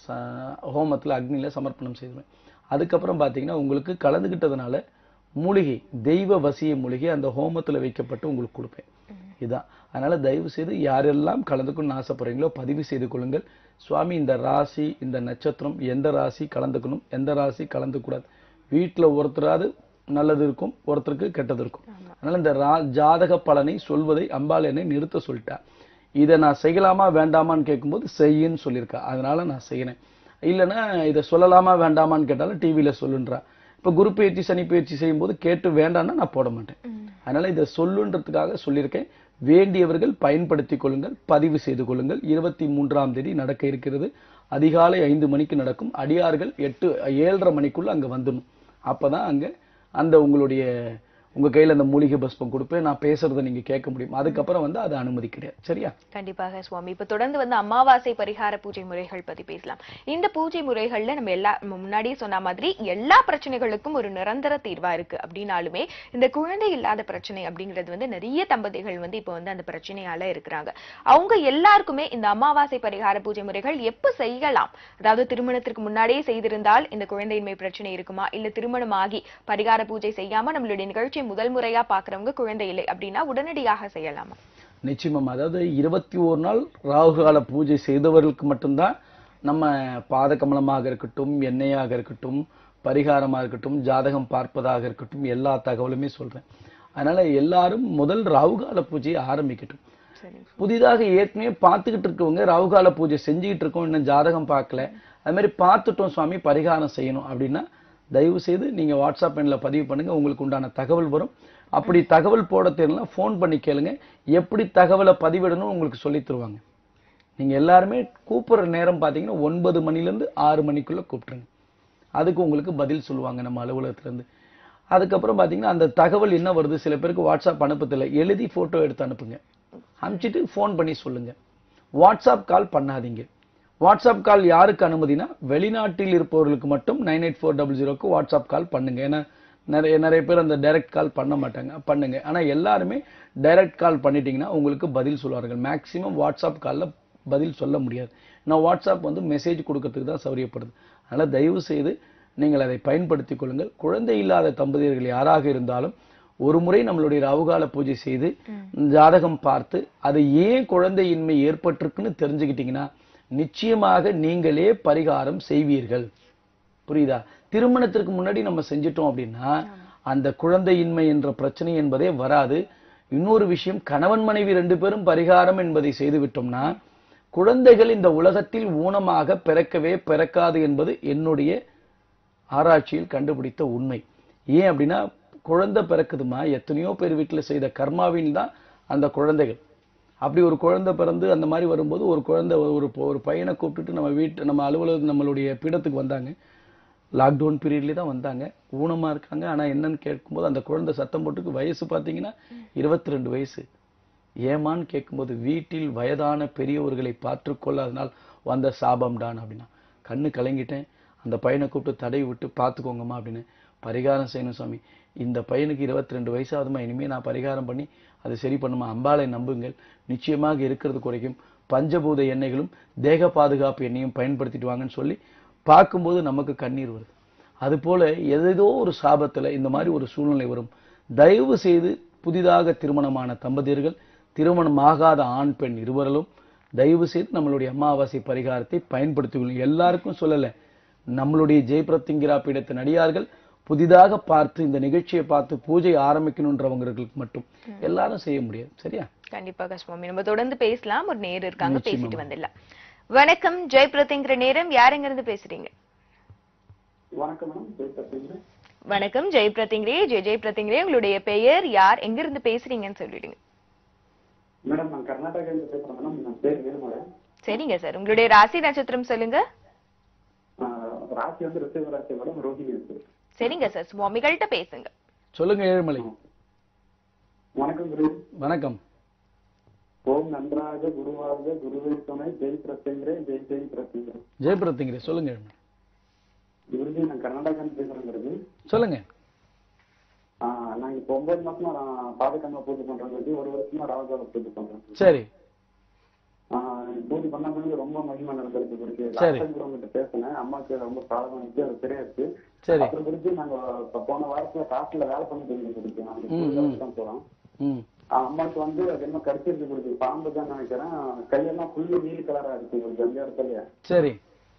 ச- ஹோமத்துல அக்னியில சமர்ப்பணம் செய்துருவேன் அதுக்கப்புறம் பாத்தீங்கன்னா உங்களுக்கு கலந்துக்கிட்டதுனால மூலிகை தெய்வ வசிய மூலிகை அந்த ஹோமத்துல வைக்கப்பட்டு உங்களுக்கு கொடுப்பேன் இதுதான் அதனால தயவு செய்து யாரெல்லாம் கலந்துக்கணும்னு ஆசைப்படுறீங்களோ பதிவு செய்து கொள்ளுங்கள் சுவாமி இந்த ராசி இந்த நட்சத்திரம் எந்த ராசி கலந்துக்கணும் எந்த ராசி கலந்துக்கூடாது வீட்டுல ஒருத்தராவது நல்லது இருக்கும் ஒருத்தருக்கு கெட்டது இருக்கும் அதனால இந்த ரா ஜாதக பலனை சொல்வதை அம்பாள் என்னை நிறுத்த சொல்லிட்டா இதை நான் செய்யலாமா வேண்டாமான்னு கேட்கும்போது செய்யுன்னு சொல்லியிருக்கா அதனால நான் செய்யறேன் இல்லைன்னா இதை சொல்லலாமா வேண்டாமான்னு கேட்டாலும் டிவியில சொல்லுன்றா இப்ப குரு பயிற்சி சனி பயிற்சி செய்யும்போது கேட்டு வேண்டாம்னா நான் போட மாட்டேன் அதனால இதை சொல்லுன்றதுக்காக சொல்லியிருக்கேன் வேண்டியவர்கள் பயன்படுத்திக் கொள்ளுங்கள் பதிவு செய்து கொள்ளுங்கள் இருபத்தி மூன்றாம் தேதி நடக்க இருக்கிறது அதிகாலை ஐந்து மணிக்கு நடக்கும் அடியார்கள் எட்டு ஏழரை மணிக்குள்ள அங்க வந்துடணும் அப்பதான் அங்க அந்த உங்களுடைய உங்க கையில அந்த மூலிகை பஸ்பம் கொடுப்பேன் நான் பேசுறதை நீங்க கேட்க முடியும் அதுக்கப்புறம் வந்து அது அனுமதி கிடையாது சரியா கண்டிப்பாக சுவாமி இப்ப தொடர்ந்து வந்து அமாவாசை பரிகார பூஜை முறைகள் பத்தி பேசலாம் இந்த பூஜை முறைகள்ல நம்ம எல்லா நம்ம முன்னாடியே சொன்ன மாதிரி எல்லா பிரச்சனைகளுக்கும் ஒரு நிரந்தர தீர்வா இருக்கு அப்படின்னாலுமே இந்த குழந்தை இல்லாத பிரச்சனை அப்படிங்கிறது வந்து நிறைய தம்பதிகள் வந்து இப்ப வந்து அந்த பிரச்சனையால இருக்கிறாங்க அவங்க எல்லாருக்குமே இந்த அமாவாசை பரிகார பூஜை முறைகள் எப்ப செய்யலாம் அதாவது திருமணத்திற்கு முன்னாடியே செய்திருந்தால் இந்த குழந்தையின்மை பிரச்சனை இருக்குமா இல்ல திருமணம் ஆகி பரிகார பூஜை செய்யாம நம்மளுடைய நிகழ்ச்சியை முதல் முறையா பாக்குறவங்க குழந்தை இல்லை அப்படின்னா உடனடியாக செய்யலாமா நிச்சயமா அதாவது இருபத்தி ஒரு நாள் ராகுகால பூஜை செய்தவர்களுக்கு மட்டும்தான் நம்ம பாதகமலமாக இருக்கட்டும் எண்ணெயாக இருக்கட்டும் பரிகாரமாக இருக்கட்டும் ஜாதகம் பார்ப்பதாக இருக்கட்டும் எல்லா தகவலுமே சொல்றேன் அதனால எல்லாரும் முதல் ராகுகால பூஜையை ஆரம்பிக்கட்டும் சரி புதிதாக ஏற்கனவே பார்த்துக்கிட்டு இருக்கவங்க ராகுகால பூஜை செஞ்சுக்கிட்டு இருக்கோம் இன்னும் ஜாதகம் பார்க்கல அது மாதிரி பார்த்துட்டோம் சுவாமி பரிகாரம் செய்யணும் அப்படின்னா தயவு செய்து நீங்க வாட்ஸ்அப் எண்ணில் பதிவு பண்ணுங்க உங்களுக்கு உண்டான தகவல் வரும் அப்படி தகவல் போட தெரியலனா ஃபோன் பண்ணி கேளுங்க எப்படி தகவலை பதிவிடணும் உங்களுக்கு சொல்லி தருவாங்க நீங்க எல்லாருமே கூப்பிடுற நேரம் பார்த்தீங்கன்னா ஒன்பது மணிலேருந்து ஆறு மணிக்குள்ள கூப்பிட்டுருங்க அதுக்கு உங்களுக்கு பதில் சொல்லுவாங்க நம்ம அலுவலகத்துல இருந்து அதுக்கப்புறம் பார்த்தீங்கன்னா அந்த தகவல் என்ன வருது சில பேருக்கு வாட்ஸ்அப் அனுப்பதில்லை எழுதி போட்டோ எடுத்து அனுப்புங்க அனுப்பிச்சிட்டு ஃபோன் பண்ணி சொல்லுங்க வாட்ஸ்அப் கால் பண்ணாதீங்க வாட்ஸ்அப் கால் யாருக்கு அனுமதினா வெளிநாட்டில் இருப்பவர்களுக்கு மட்டும் நைன் எயிட் ஃபோர் டபுள் ஜீரோக்கு வாட்ஸ்அப் கால் பண்ணுங்க ஏன்னா நிறைய நிறைய பேர் அந்த டைரக்ட் கால் பண்ண மாட்டாங்க பண்ணுங்க ஆனா எல்லாருமே டைரக்ட் கால் பண்ணிட்டீங்கன்னா உங்களுக்கு பதில் சொல்லுவார்கள் மேக்ஸிமம் வாட்ஸ்அப் காலில் பதில் சொல்ல முடியாது நான் வாட்ஸ்அப் வந்து மெசேஜ் கொடுக்கறதுக்கு தான் சௌரியப்படுது அதனால தயவு செய்து நீங்கள் அதை பயன்படுத்திக் கொள்ளுங்கள் குழந்தை இல்லாத தம்பதியர்கள் யாராக இருந்தாலும் ஒரு முறை நம்மளுடைய ராவுகால பூஜை செய்து ஜாதகம் பார்த்து அது ஏன் குழந்தையின்மை ஏற்பட்டிருக்குன்னு தெரிஞ்சுக்கிட்டீங்கன்னா நிச்சயமாக நீங்களே பரிகாரம் செய்வீர்கள் புரியுதா திருமணத்திற்கு முன்னாடி நம்ம செஞ்சிட்டோம் அப்படின்னா அந்த குழந்தையின்மை என்ற பிரச்சனை என்பதே வராது இன்னொரு விஷயம் கணவன் மனைவி ரெண்டு பேரும் பரிகாரம் என்பதை செய்து விட்டோம்னா குழந்தைகள் இந்த உலகத்தில் ஊனமாக பிறக்கவே பிறக்காது என்பது என்னுடைய ஆராய்ச்சியில் கண்டுபிடித்த உண்மை ஏன் அப்படின்னா குழந்தை பிறக்குதுமா எத்தனையோ பேர் வீட்டுல செய்த கர்மாவின் தான் அந்த குழந்தைகள் அப்படி ஒரு குழந்தை பிறந்து அந்த மாதிரி வரும்போது ஒரு குழந்தை ஒரு ஒரு பையனை கூப்பிட்டுட்டு நம்ம வீட்டு நம்ம அலுவலகம் நம்மளுடைய பீடத்துக்கு வந்தாங்க லாக்டவுன் பீரியட்லேயே தான் வந்தாங்க ஊனமா இருக்காங்க ஆனா என்னன்னு கேட்கும்போது அந்த குழந்தை சத்தம் போட்டுக்கு வயசு பார்த்தீங்கன்னா இருபத்தி ரெண்டு வயசு ஏமான்னு கேட்கும்போது வீட்டில் வயதான பெரியவர்களை பார்த்து கொள்ளாதனால் வந்த சாபம் டான் அப்படின்னா கண்ணு கலங்கிட்டேன் அந்த பையனை கூப்பிட்டு தடவி விட்டு பார்த்துக்கோங்கம்மா அப்படின்னு பரிகாரம் செய்யணும் சுவாமி இந்த பையனுக்கு 22 ரெண்டு வயசாகுதுமா இனிமே நான் பரிகாரம் பண்ணி அது சரி பண்ணுமா அம்பாளை நம்புங்கள் நிச்சயமாக இருக்கிறது குறைக்கும் பஞ்சபூத எண்ணெய்களும் தேக பாதுகாப்பு எண்ணெயும் பயன்படுத்திட்டு வாங்கன்னு சொல்லி பார்க்கும்போது நமக்கு கண்ணீர் வருது அதுபோல ஏதேதோ ஒரு சாபத்துல இந்த மாதிரி ஒரு சூழ்நிலை வரும் தயவு செய்து புதிதாக திருமணமான தம்பதியர்கள் திருமணமாகாத ஆண் பெண் இருவரிலும் தயவு செய்து நம்மளுடைய அமாவாசை பரிகாரத்தை பயன்படுத்திக்கொள்ளும் எல்லாருக்கும் சொல்லல நம்மளுடைய ஜெயபிரத்திங்கிரா பீடத்தின் அடியார்கள் புதிதாக பார்த்து இந்த நிகழ்ச்சியை பார்த்து பூஜை ஆரம்பிக்கணுன்றவங்களுக்கு மட்டும் எல்லாரும் செய்ய முடியாது சரியா கண்டிப்பாக சுவாமி நம்ம தொடர்ந்து பேசலாம் ஒரு நேர் இருக்காங்க நிச்சயமா. பேசிட்டு வந்துடலாம் வணக்கம் ஜெய் பிரதிங்கிற நேரம் யாருங்க இருந்து பேசுறீங்க வணக்கம் மேடம் பேசுறீங்க வணக்கம் ஜெய் பிரதிங்கிரே ஜெய் ஜெய் பிரதிங்கிரே உங்களுடைய பெயர் யார் எங்க இருந்து பேசுறீங்கன்னு சொல்லிடுங்க மேடம் நான் கர்நாடகா இருந்து பேசுறேன் மேடம் நான் பேர் வேணுமலை சரிங்க சார் உங்களுடைய ராசி நட்சத்திரம் சொல்லுங்க ராசி வந்து ரிசர்வ் ராசி மேடம் ரோஹிணி இருக்கு சரிங்க சார் சுவாமிகள்கிட்ட பேசுங்க சொல்லுங்க ஏழுமலை வணக்கம் குரு வணக்கம் ஓம் நன்றாக குருவாக குருவே துணை ஜெய் பிரசங்கரே ஜெய் ஜெய் பிரசங்கரே ஜெயபிரத்திங்கிற சொல்லுங்க ஏழுமலை குருஜி நான் கர்நாடகா இருந்து பேசுறேன் குருஜி சொல்லுங்க ஆஹ் நாங்க இப்போ ஒன்பது மாசமா நான் பாதகம்மா பூஜை பண்றேன் குருஜி ஒரு வருஷமா ராவகால பூஜை பண்றேன் சரி ஆஹ் பூஜை பண்ண பிறகு ரொம்ப மகிமை நடந்திருக்கு குருஜி சரி. லாஸ்ட் உங்ககிட்ட பேசினேன் அம்மாக்கு ரொம்ப காலம் இருக்கு அது தெரியாது சரி அப்புறம் குருஜி நாங்க இப்ப போன வாரத்துல காட்டுல வேலை பண்ணிட்டு இருந்தோம் குருஜி நாங்க ம், ம். வேலைக்கு தான் போறோம் ம் ஆஹ் அம்மாக்கு வந்து அது என்ன கடிச்சிருக்கு குருஜி பாம்பு தான் நினைக்கிறேன் கையெல்லாம் ஃபுல்லு நீல கலரா இருக்கு குருஜி அந்த இடத்துலயே சரி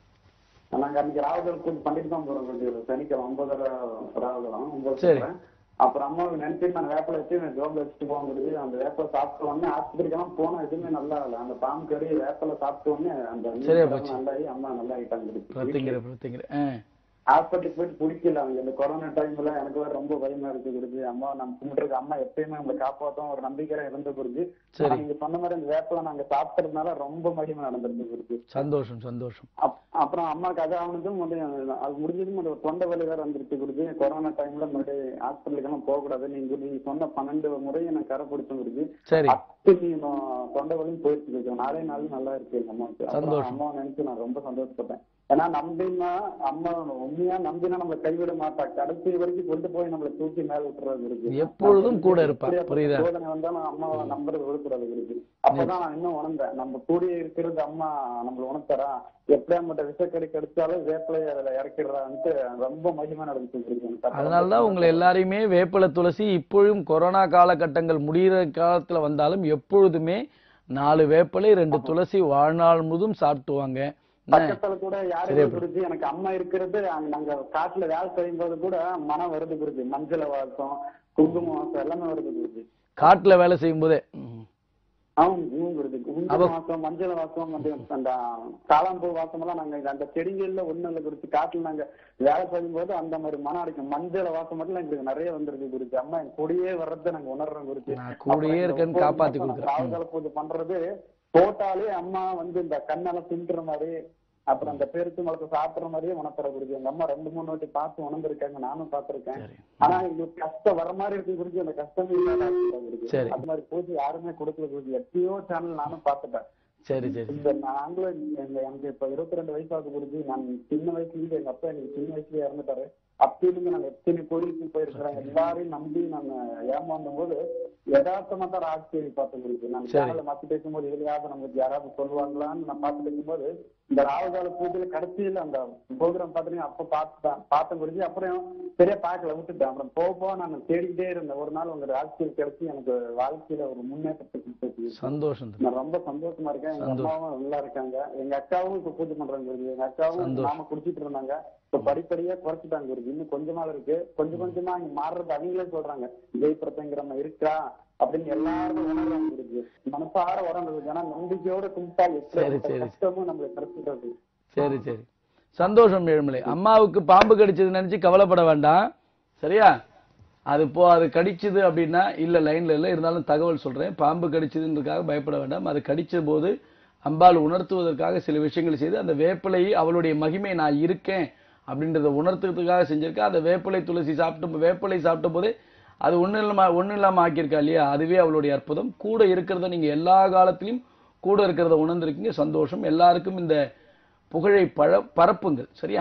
நாங்க அன்னைக்கு ராவகல் பூஜை பண்ணிட்டு தான் போறோம் குருஜி சனிக்கிழமை ஒன்பதரை ராவகலம் ஒன்பது சரி. அப்புறம் அம்மாவுக்கு நினைச்சிட்டு நான் வேப்பில வச்சு ஜோப்ல வச்சுட்டு போவோம் குருஜி அந்த வேப்பில சாப்பிட்ட உடனே ஆஸ்பத்திரிக்கெல்லாம் போனா எதுவுமே நல்லா இல்லை அந்த பாம்பு கறி வேப்பில சாப்பிட்ட உடனே அந்த நீல சரியா கலர் போச்சு. நல்லா ஆகி அம்மா நல்லா ஆயிட்டாங்க குருஜி பிரத்திங்கிற பிரத்திங்கிற ஆ ஹாஸ்பிட்டலுக்கு போயிட்டு பிடிக்கல அவங்க இந்த கொரோனா டைம்ல எனக்கு வேற ரொம்ப பயமா இருக்கு குருஜி அம்மா நம்ம கும்பிட்டுருக்கு அம்மா எப்பயுமே நம்மளை காப்பாத்தும் ஒரு நம்பிக்கையா இருந்த குருஜி சரி. ஆனா நீங்க சொன்ன மாதிரி இந்த வேப்பில நாங்க சாப்பிட்டதுனால ரொம்ப மகிமை நடந்திருக்கு குருஜி சந்தோஷம் சந்தோஷம் அப்- அப்புறம் அம்மாக்கு அது ஆனதும் வந்து அது முடிஞ்சதும் ஒரு தொண்டை வலி வேற வந்துருச்சு குருஜி கொரோனா டைம்ல மறுபடியும் ஹாஸ்பிட்டலுக்கு எல்லாம் போக கூடாது நீங்க நீங்க சொன்ன பன்னெண்டு முறையை நான் கரை பிடிச்சேன் குருஜி சரி அத்தனை நோ- தொண்டை வலியும் போயிடுச்சு குருஜி நாளே நாள் நல்லா இருக்கு எங்க அம்மாவுக்கு அப்புறம் சந்தோஷம். அம்மாவை நினைச்சு நான் ரொம்ப சந்தோஷப்பட்டேன் ஏன்னா நம்பினா அம்மா உண்மையா நம்பினா நம்மளை கைவிட மாட்டா கடைசி வரைக்கும் கொண்டு போய் நம்மளை தூக்கி மேல விட்டுறது இருக்கு எப்பொழுதும் கூட இருப்பா. எப்படியாப்பட்ட புரியுதா? சோதனை வந்தாலும் அம்மாவை நம்புறது விழுப்புறது இருக்கு அப்பதான் நான் இன்னும் உணர்ந்தேன் நம்ம கூடிய இருக்கிறது அம்மா நம்மள உணர்த்தறா எப்படியாப்பட்ட விஷக்கடி கிடைச்சாலும் வேப்பிலையை அதுல இறக்கிடுறான்ட்டு ரொம்ப மகிமை நடந்துச்சு இருக்கு எனக்கு. அதனாலதான் உங்களை எல்லாரையுமே வேப்பிலை துளசி இப்பொழுதும் கொரோனா காலகட்டங்கள் முடிகிற காலத்துல வந்தாலும் எப்பொழுதுமே நாலு வேப்பிலை ரெண்டு துளசி வாழ்நாள் முழுதும் சாப்பிட்டுவாங்க என்ன? பக்கத்துல கூட சரியா யாருமே போச்சு. குருஜி எனக்கு அம்மா இருக்கிறது அங்க நாங்க காட்டுல வேலை செய்யும் போது கூட மனம் வருது குருஜி மஞ்சள் வாசம் குங்கும வாசம் எல்லாமே வருது குருஜி காட்டுல வேலை செய்யும் போதே ம். ஆமாம் இவங்க குருஜி குங்கும அப்ப- வாசம் மஞ்சள் வாசம் அந்த அந்த காளாம்பூ வாசம் எல்லாம் நாங்க இந்த- அந்த செடிகள்ல ஒண்ணு இல்ல குருஜி காட்டுல நாங்க வேலை செய்யும் போது அந்த மாதிரி மனம் அடிக்கும் மஞ்சள் வாசம் மட்டும் எங்களுக்கு நிறைய வந்திருக்கு குருஜி அம்மா என் கூடயே வர்றதை நாங்க உணர்றோம் குருஜி நான் கூடயே இருக்கேன்னு காப்பாத்தி கொடுக்குறேன் ம். ராவுகால பூஜை பண்றது போட்டாலே அம்மா வந்து இந்த கண்ணெல்லாம் பின்னுற மாதிரி அப்புறம் அந்த பெருத்து மலத்தை சாப்பிடுற மாதிரியே உணர்த்துற குருஜி எங்க அம்மா ரெண்டு மூணு வாட்டி பார்த்து உணர்ந்திருக்காங்க நானும் பார்த்திருக்கேன் சரி ஆனா எங்களுக்கு கஷ்டம் வர மாதிரி இருக்கு குருஜி அந்த கஷ்டம் இல்லாத ஆக்கிட்டாங்க குருஜி. சரி. அது மாதிரி பூஜை யாருமே கொடுக்கல குருஜி எப்பயோ சேனல் நானும் பார்த்துட்டேன் சரி சரி இந்த நாங்களும் எங்க எனக்கு இப்ப இருபத்தி ரெண்டு வயசு ஆகுது குருஜி நான் சின்ன வயசுல இருந்து எங்க அப்பா எனக்கு சின்ன வயசுல இறந்துட்டாரு அப்பயிலிருந்து நாங்க எத்தனை கோயிலுக்கு போயிருக்கிறோம் எல்லாரையும் நம்பி நான் ஏமாந்தும் போது யதார்த்தமா தான் ராஜ்கேவி பார்த்தேன் குருஜி நான் சரி. சேனல்ல மாத்தி பேசும்போது இதுலயாவது நமக்கு யாராவது சொல்லுவாங்களான்னு நான் பார்த்து பேசும்போது இந்த ராவகால பூஜையில கடைசியில அந்த ப்ரோக்ராம் பார்த்தீங்கன்னா அப்ப பார்த்துதான் பார்த்தேன் குருஜி அப்புறம் சரியா பார்க்கல விட்டுட்டேன் அப்புறம் போக போக நான் தேடிக்கிட்டே இருந்தேன் ஒரு நாள் உங்க ராஜ்கேவி கிடைச்சி எனக்கு வாழ்க்கையில ஒரு முன்னேற்றத்தை கொடுத்துச்சு சந்தோஷம் தம்பி. நான் ரொம்ப சந்தோஷமா இருக்கேன் எங்க சந்தோஷம். அம்மாவும் நல்லா இருக்காங்க எங்க அக்காவும் இப்ப பூஜை பண்றாங்க குருஜி எங்க அக்காவும் சந்தோஷம். நாம குடிச்சிட்டு இருந்தாங்க இப்ப படிப்படியா குறைச்சிட்டாங்க குருஜி இன்னும் கொஞ்சமா இருக்கு கொஞ்சம் கொஞ்சமா இங்க மாறுறது அவங்களே சொல்றாங்க ஜெயபிரத்தங்கிற இருக்கா அப்படின்னு எல்லாரும் உணர்றாங்க குருஜி மனசார உடம்பு ஏன்னா நம்பிக்கையோட கும்பிட்டா சரி, எப்படி சரி. கஷ்டமும் நம்மளுக்கு கிடைச்சிட்டு சரி சரி சந்தோஷம் ஏழுமலை அம்மாவுக்கு பாம்பு கடிச்சது நினைச்சு கவலைப்பட வேண்டாம் சரியா அது போ அது கடிச்சது அப்படின்னா இல்ல லைன்ல இல்ல இருந்தாலும் தகவல் சொல்றேன் பாம்பு கடிச்சதுன்றதுக்காக பயப்பட வேண்டாம் அது கடிச்ச போது அம்பாள் உணர்த்துவதற்காக சில விஷயங்கள் செய்து அந்த வேப்பிலை அவளுடைய மகிமை நான் இருக்கேன் அப்படின்றத உணர்த்துறதுக்காக செஞ்சிருக்கா அந்த வேப்பிலை துளசி சாப்பிட்டு வேப்பிலை சாப்பிட்ட போதே அது ஒண்ணு இல்லாம ஒண்ணு இல்லாம ஆக்கியிருக்கா இல்லையா அதுவே அவளுடைய அற்புதம் கூட இருக்கிறத நீங்க எல்லா காலத்திலும் கூட இருக்கிறத உணர்ந்திருக்கீங்க சந்தோஷம் எல்லாருக்கும் இந்த புகழை பழ பரப்புங்கள் சரியா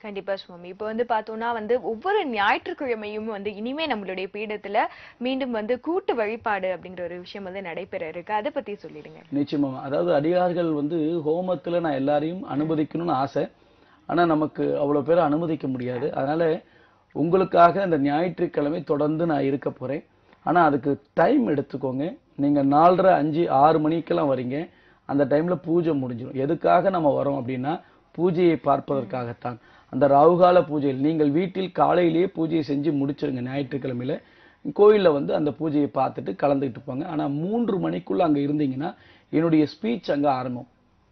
கண்டிப்பா சுவாமி இப்போ வந்து பார்த்தோம்னா வந்து ஒவ்வொரு ஞாயிற்றுக்கிழமையும் வந்து இனிமே நம்மளுடைய பீடத்துல மீண்டும் வந்து கூட்டு வழிபாடு அப்படிங்கிற ஒரு விஷயம் வந்து நடைபெற இருக்கு அதை பத்தி சொல்லிடுங்க நிச்சயமா அதாவது அடியார்கள் வந்து ஹோமத்துல நான் எல்லாரையும் அனுமதிக்கணும்னு ஆசை ஆனா நமக்கு அவ்வளவு பேரை அனுமதிக்க முடியாது அதனால உங்களுக்காக இந்த ஞாயிற்றுக்கிழமை தொடர்ந்து நான் இருக்க போறேன் ஆனா அதுக்கு டைம் எடுத்துக்கோங்க நீங்க நாலரை அஞ்சு ஆறு மணிக்கெல்லாம் வரீங்க அந்த டைம்ல பூஜை முடிஞ்சிடும் எதுக்காக நம்ம வரோம் அப்படின்னா பூஜையை பார்ப்பதற்காகத்தான் அந்த ராகுகால பூஜையில் நீங்கள் வீட்டில் காலையிலேயே பூஜையை செஞ்சு முடிச்சிருங்க ஞாயிற்றுக்கிழமையில கோயில்ல வந்து அந்த பூஜையை பார்த்துட்டு கலந்துக்கிட்டு போங்க ஆனா மூன்று மணிக்குள்ள அங்க இருந்தீங்கன்னா என்னுடைய ஸ்பீச் அங்க ஆரம்பம்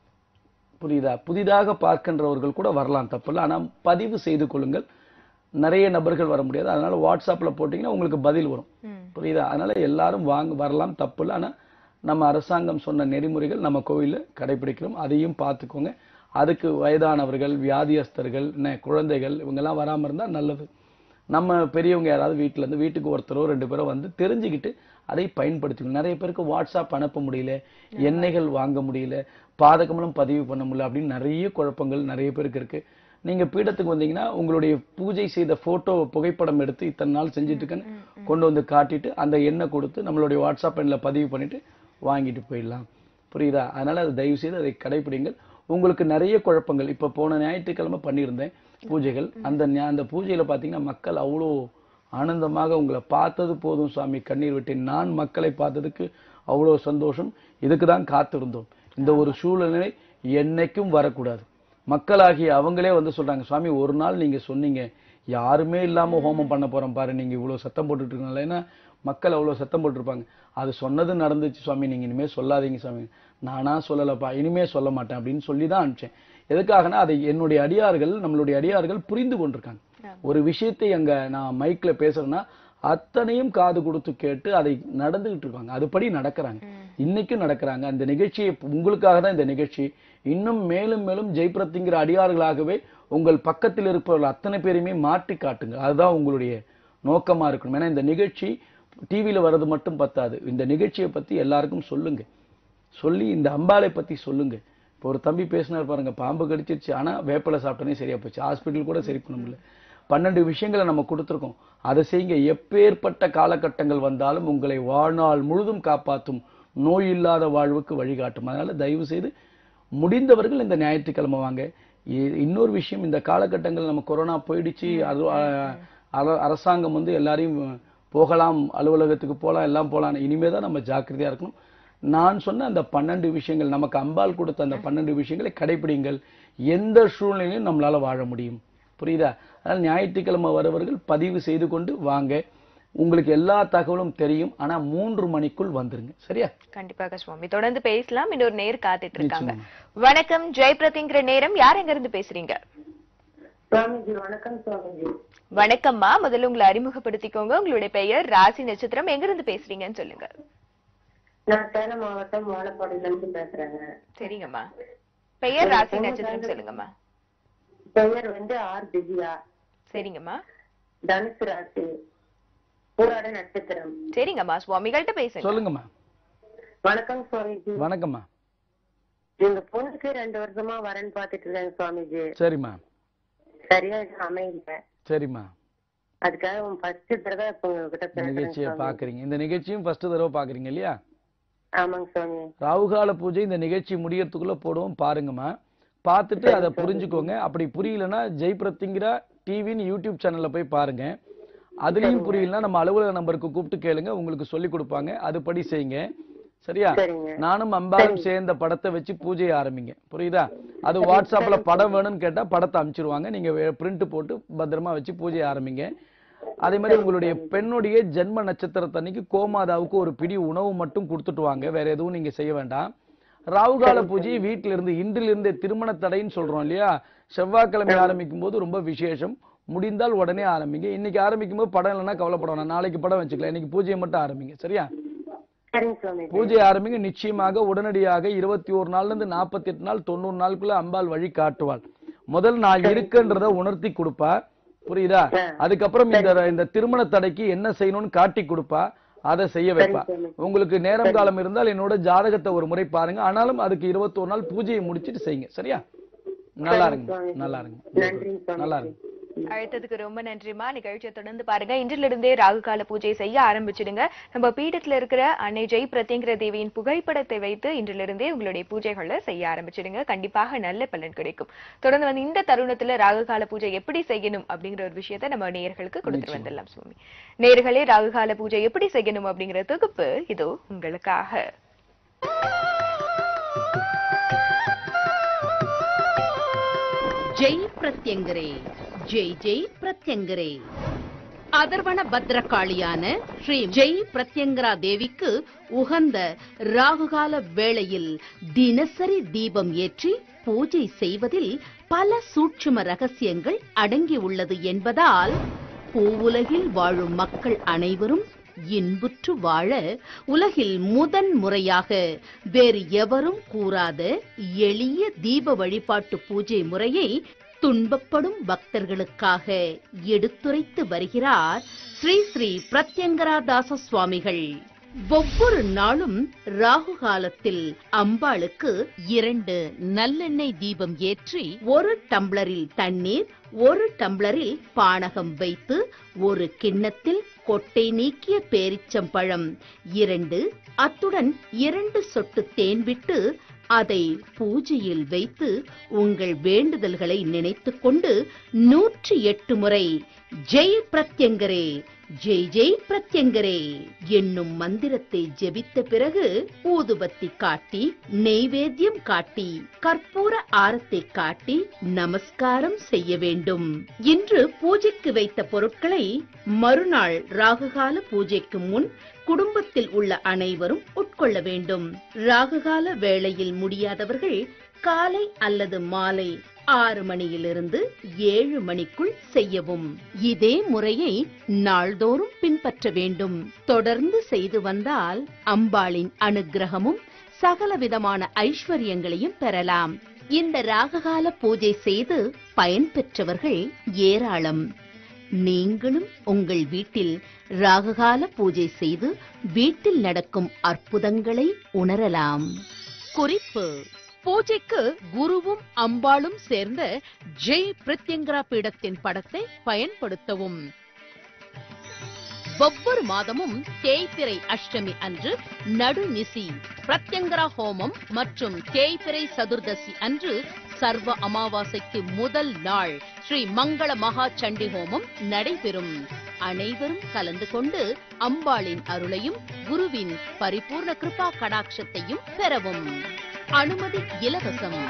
புரியுதா புதிதாக பார்க்கின்றவர்கள் கூட வரலாம் தப்பில்லை ஆனா பதிவு செய்து கொள்ளுங்கள் நிறைய நபர்கள் வர முடியாது அதனால வாட்ஸ்அப்ல போட்டீங்கன்னா உங்களுக்கு பதில் வரும் ம். புரியுதா அதனால எல்லாரும் வாங்க வரலாம் தப்பு இல்லை ஆனா நம்ம அரசாங்கம் சொன்ன நெறிமுறைகள் நம்ம கோயில்ல கடைபிடிக்கிறோம் அதையும் பார்த்துக்கோங்க அதுக்கு வயதானவர்கள் வியாதியஸ்தர்கள் என்ன குழந்தைகள் இவங்கெல்லாம் வராம இருந்தா நல்லது நம்ம பெரியவங்க யாராவது வீட்டுல இருந்து வீட்டுக்கு ஒருத்தரோ ரெண்டு பேரோ வந்து தெரிஞ்சுக்கிட்டு அதை பயன்படுத்திக்கணும் நிறைய பேருக்கு வாட்ஸ்அப் அனுப்ப முடியல எண்ணெய்கள் வாங்க முடியல பாதகங்களும் பதிவு பண்ண முடியல அப்படின்னு நிறைய குழப்பங்கள் நிறைய பேருக்கு இருக்கு நீங்க பீடத்துக்கு வந்தீங்கன்னா உங்களுடைய பூஜை செய்த போட்டோ புகைப்படம் எடுத்து இத்தனை நாள் செஞ்சுட்டு இருக்கேன்னு கொண்டு வந்து காட்டிட்டு அந்த எண்ணெய் கொடுத்து நம்மளுடைய வாட்ஸ்அப் எண்ணில் பதிவு பண்ணிட்டு வாங்கிட்டு போயிடலாம் புரியுதா அதனால அதை தயவு செய்து அதை கடைபிடிங்கள் உங்களுக்கு நிறைய குழப்பங்கள் இப்ப போன ஞாயிற்றுக்கிழமை பண்ணியிருந்தேன் பூஜைகள் அந்த ஞா- அந்த பூஜையில பாத்தீங்கன்னா மக்கள் அவ்வளோ ஆனந்தமாக உங்களை பார்த்தது போதும் சுவாமி கண்ணீர் விட்டேன் நான் மக்களை பார்த்ததுக்கு அவ்வளோ சந்தோஷம் இதுக்கு தான் காத்திருந்தோம் இந்த ஒரு சூழ்நிலை என்னைக்கும் வரக்கூடாது மக்களாகிய அவங்களே வந்து சொல்றாங்க சுவாமி ஒரு நாள் நீங்க சொன்னீங்க யாருமே இல்லாம ஹோமம் பண்ண போறோம் பாரு நீங்க இவ்வளவு சத்தம் போட்டுட்டு இருக்கீங்களா ஏன்னா மக்கள் அவ்வளவு சத்தம் போட்டிருப்பாங்க அது சொன்னது நடந்துச்சு சுவாமி நீங்க இனிமே சொல்லாதீங்க சுவாமி நானா சொல்லலப்பா இனிமே சொல்ல மாட்டேன் அப்படின்னு சொல்லி தான் அனுப்பிச்சேன் எதுக்காகனா அதை என்னுடைய அடியார்கள் நம்மளுடைய அடியார்கள் புரிந்து கொண்டிருக்காங்க ஒரு விஷயத்தை அங்க நான் மைக்ல பேசுறேன்னா அத்தனையும் காது கொடுத்து கேட்டு அதை நடந்துகிட்டு இருக்காங்க அதுபடி நடக்கிறாங்க இன்னைக்கும் நடக்கிறாங்க அந்த நிகழ்ச்சியை உங்களுக்காக தான் இந்த நிகழ்ச்சி இன்னும் மேலும் மேலும் ஜெய்பிரத்திங்கிற அடியார்களாகவே உங்கள் பக்கத்தில் இருப்பவர்கள் அத்தனை பேரையுமே மாற்றி காட்டுங்க அதுதான் உங்களுடைய நோக்கமா இருக்கணும் ஏன்னா இந்த நிகழ்ச்சி டிவியில வர்றது மட்டும் பத்தாது இந்த நிகழ்ச்சியை பத்தி எல்லாருக்கும் சொல்லுங்க சொல்லி இந்த அம்பாளை பத்தி சொல்லுங்க இப்போ ஒரு தம்பி பேசினார் பாருங்க பாம்பு கடிச்சிருச்சு ஆனா வேப்பிலை சாப்பிட்டனே சரியா போச்சு ஹாஸ்பிட்டல் கூட சரி பண்ண முடியல பன்னெண்டு விஷயங்களை நம்ம கொடுத்துருக்கோம் அதை செய்யுங்க எப்பேற்பட்ட காலகட்டங்கள் வந்தாலும் உங்களை வாழ்நாள் முழுதும் காப்பாற்றும் நோய் இல்லாத வாழ்வுக்கு வழிகாட்டும் அதனால தயவு செய்து முடிந்தவர்கள் இந்த ஞாயிற்றுக்கிழமை வாங்க இ- இன்னொரு விஷயம் இந்த காலகட்டங்கள் நம்ம கொரோனா போயிடுச்சு அது அ- அர- அரசாங்கம் வந்து எல்லாரையும் போகலாம் அலுவலகத்துக்கு போகலாம் எல்லாம் போகலாம் இனிமே தான் நம்ம ஜாக்கிரதையா இருக்கணும் நான் சொன்ன அந்த பன்னெண்டு விஷயங்கள் நமக்கு அம்பாள் கொடுத்த அந்த பன்னெண்டு விஷயங்களை கடைபிடிங்கள் எந்த சூழ்நிலையிலும் நம்மளால வாழ முடியும் புரியுதா அதனால ஞாயிற்றுக்கிழமை வரவர்கள் பதிவு செய்து கொண்டு வாங்க உங்களுக்கு எல்லா தகவலும் தெரியும் ஆனா மூன்று மணிக்குள் வந்துருங்க சரியா கண்டிப்பாக சுவாமி தொடர்ந்து பேசலாம் இன்னொரு நேர் காத்துட்டு இருக்காங்க வணக்கம் ஜெயபிரதிங்கிற நேரம் யார் எங்க இருந்து பேசுறீங்க சுவாமிஜி வணக்கம் சுவாமிஜி வணக்கம்மா முதல்ல உங்களை அறிமுகப்படுத்திக்கோங்க உங்களுடைய பெயர் ராசி நட்சத்திரம் எங்க இருந்து பேசுறீங்கன்னு சொல்லுங்க நான் சேலம் மாவட்டம் வாழப்பாடியில இருந்து பேசுறேங்க சரிங்கம்மா பெயர் ராசி நட்சத்திரம் சொல்லுங்கம்மா பெயர் வந்து ஆர் திவ்யா சரிங்கம்மா தனுசு ராசி பூராட நட்சத்திரம் சரிங்கம்மா சுவாமிகள்ட்ட பேசுங்க சொல்லுங்கம்மா வணக்கம் சுவாமிஜி வணக்கம்மா எங்க பொண்ணுக்கு ரெண்டு வருஷமா வரேன்னு பாத்துட்டு இருக்கேன் சுவாமிஜி சரிம்மா சரியா இது அமையல சரிம்மா அதுக்காக உன் ஃபர்ஸ்ட் தடவை இப்ப உங்ககிட்ட பேசுறேன் நிகழ்ச்சியை சுவாமி. பாக்குறீங்க இந்த நிகழ்ச்சியும் ஃபர்ஸ்ட் தடவை பாக்குறீங்க இல்லையா ஆமாங்க சுவாமி ராகுகால பூஜை இந்த நிகழ்ச்சி முடியறதுக்குள்ள போடுவோம் பாருங்கம்மா பார்த்துட்டு அதை புரிஞ்சுக்கோங்க அப்படி புரியலன்னா ஜெய்பிரத்திங்கிற டிவின்னு யூடியூப் சேனல்ல போய் பாருங்க அதுலயும் புரியலன்னா நம்ம அலுவலக நம்பருக்கு கூப்பிட்டு கேளுங்க உங்களுக்கு சொல்லி கொடுப்பாங்க அதுபடி செய்யுங்க சரியா சரிங்க நானும் அம்பாலும் சேர்ந்த படத்தை வச்சு பூஜையை ஆரம்பிங்க புரியுதா அது வாட்ஸ்அப்ல படம் வேணும்னு கேட்டா படத்தை அனுப்பிச்சிருவாங்க நீங்க பிரிண்ட் போட்டு பத்திரமா வச்சு பூஜையை ஆரம்பிங்க அதே மாதிரி உங்களுடைய பெண்ணுடைய ஜென்ம நட்சத்திரத்தன்னைக்கு கோமாதாவுக்கு ஒரு பிடி உணவு மட்டும் கொடுத்துட்டு வாங்க வேற எதுவும் நீங்க செய்ய வேண்டாம் ராகுகால பூஜை வீட்டில இருந்து இன்றிலிருந்தே திருமண தடைன்னு சொல்றோம் இல்லையா செவ்வாய்க்கிழமை ஆரம்பிக்கும் போது ரொம்ப விசேஷம் முடிந்தால் உடனே ஆரம்பிங்க இன்னைக்கு ஆரம்பிக்கும் போது படம் இல்லைன்னா கவலைப்பட வேணாம் நாளைக்கு படம் வச்சுக்கலாம் இன்னைக்கு பூஜையை மட்டும் ஆரம்பிங்க சரியா சரிங்க சுவாமி பூஜை ஆரம்பிங்க நிச்சயமாக உடனடியாக இருபத்தி ஒரு நாள்ல இருந்து நாற்பத்தி எட்டு நாள் தொண்ணூறு நாளுக்குள்ள அம்பாள் வழி காட்டுவாள் முதல் நான் இருக்குன்றத உணர்த்தி கொடுப்பா புரியுதா அதுக்கப்புறம் இந்த இந்த திருமண தடைக்கு என்ன செய்யணும்னு காட்டி கொடுப்பா அதை செய்ய வைப்பா உங்களுக்கு நேரம் காலம் இருந்தால் என்னோட ஜாதகத்தை ஒரு முறை பாருங்க ஆனாலும் அதுக்கு இருபத்தோரு நாள் பூஜையை முடிச்சிட்டு செய்யுங்க சரியா நல்லா சரிங்க இருங்க சுவாமி. நல்லா இருங்க நன்றிங்க சுவாமி. நல்லா இருங்க அழைத்ததுக்கு ரொம்ப நன்றிமா நிகழ்ச்சியை தொடர்ந்து பாருங்க இன்றிலிருந்தே ராகு கால பூஜை செய்ய ஆரம்பிச்சிடுங்க நம்ம பீடத்துல இருக்கிற அன்னை ஜெய் பிரத்யங்கிர தேவியின் புகைப்படத்தை வைத்து இன்றிலிருந்தே உங்களுடைய பூஜைகளை செய்ய ஆரம்பிச்சிடுங்க கண்டிப்பாக நல்ல பலன் கிடைக்கும் தொடர்ந்து வந்து இந்த தருணத்துல ராகு கால பூஜை எப்படி செய்யணும் அப்படிங்கிற ஒரு விஷயத்தை நம்ம நேயர்களுக்கு கொடுத்துட்டு வந்துடலாம் சுவாமி நேயர்களே ராகு கால பூஜை எப்படி செய்யணும் அப்படிங்கிற தொகுப்பு இதோ உங்களுக்காக ஜெய் பிரத்யங்கரே ஜெய் ஜெய் பிரத்யங்கரே அதர்வன பத்ரகாளியான ஸ்ரீ ஜெய் பிரத்யங்கரா தேவிக்கு உகந்த ராகுகால வேளையில் தினசரி தீபம் ஏற்றி பூஜை செய்வதில் பல சூட்சும ரகசியங்கள் அடங்கியுள்ளது என்பதால் பூவுலகில் வாழும் மக்கள் அனைவரும் இன்புற்று வாழ உலகில் முதன் முறையாக வேறு எவரும் கூறாத எளிய தீப வழிபாட்டு பூஜை முறையை துன்பப்படும் பக்தர்களுக்காக எடுத்துரைத்து வருகிறார் ஸ்ரீ ஸ்ரீ பிரத்யங்கராதாச சுவாமிகள் ஒவ்வொரு நாளும் ராகு காலத்தில் அம்பாளுக்கு இரண்டு நல்லெண்ணெய் தீபம் ஏற்றி ஒரு டம்ளரில் தண்ணீர் ஒரு டம்ளரில் பானகம் வைத்து ஒரு கிண்ணத்தில் கொட்டை நீக்கிய பேரிச்சம்பழம் இரண்டு அத்துடன் இரண்டு சொட்டு தேன் விட்டு அதை பூஜையில் வைத்து உங்கள் வேண்டுதல்களை நினைத்துக் கொண்டு நூற்றி எட்டு முறை ஜெய் பிரத்யங்கரே ஜெய் ஜெய் பிரத்யங்கரே என்னும் மந்திரத்தை ஜெபித்த பிறகு ஊதுபத்தி காட்டி நெய்வேத்தியம் காட்டி கற்பூர ஆரத்தை காட்டி நமஸ்காரம் செய்ய வேண்டும் இன்று பூஜைக்கு வைத்த பொருட்களை மறுநாள் ராகுகால பூஜைக்கு முன் குடும்பத்தில் உள்ள அனைவரும் உட்கொள்ள வேண்டும் ராகுகால வேளையில் முடியாதவர்கள் காலை அல்லது மாலை ஆறு மணியிலிருந்து ஏழு மணிக்குள் செய்யவும் இதே முறையை நாள்தோறும் பின்பற்ற வேண்டும் தொடர்ந்து செய்து வந்தால் அம்பாளின் அனுக்கிரகமும் சகலவிதமான ஐஸ்வர்யங்களையும் பெறலாம் இந்த ராககால பூஜை செய்து பயன்பெற்றவர்கள் ஏராளம் நீங்களும் உங்கள் வீட்டில் ராககால பூஜை செய்து வீட்டில் நடக்கும் அற்புதங்களை உணரலாம் குறிப்பு பூஜைக்கு குருவும் அம்பாளும் சேர்ந்த ஜெய் பிரத்யங்கரா பீடத்தின் படத்தை பயன்படுத்தவும் ஒவ்வொரு மாதமும் தேய்பிறை அஷ்டமி அன்று நடுநிசி பிரத்யங்கரா ஹோமம் மற்றும் தேய்பிறை சதுர்தசி அன்று சர்வ அமாவாசைக்கு முதல் நாள் ஸ்ரீ மங்கள மகா சண்டி ஹோமம் நடைபெறும் அனைவரும் கலந்து கொண்டு அம்பாளின் அருளையும் குருவின் பரிபூர்ண கிருபா கடாட்சத்தையும் பெறவும் அனுமதி இலவசம்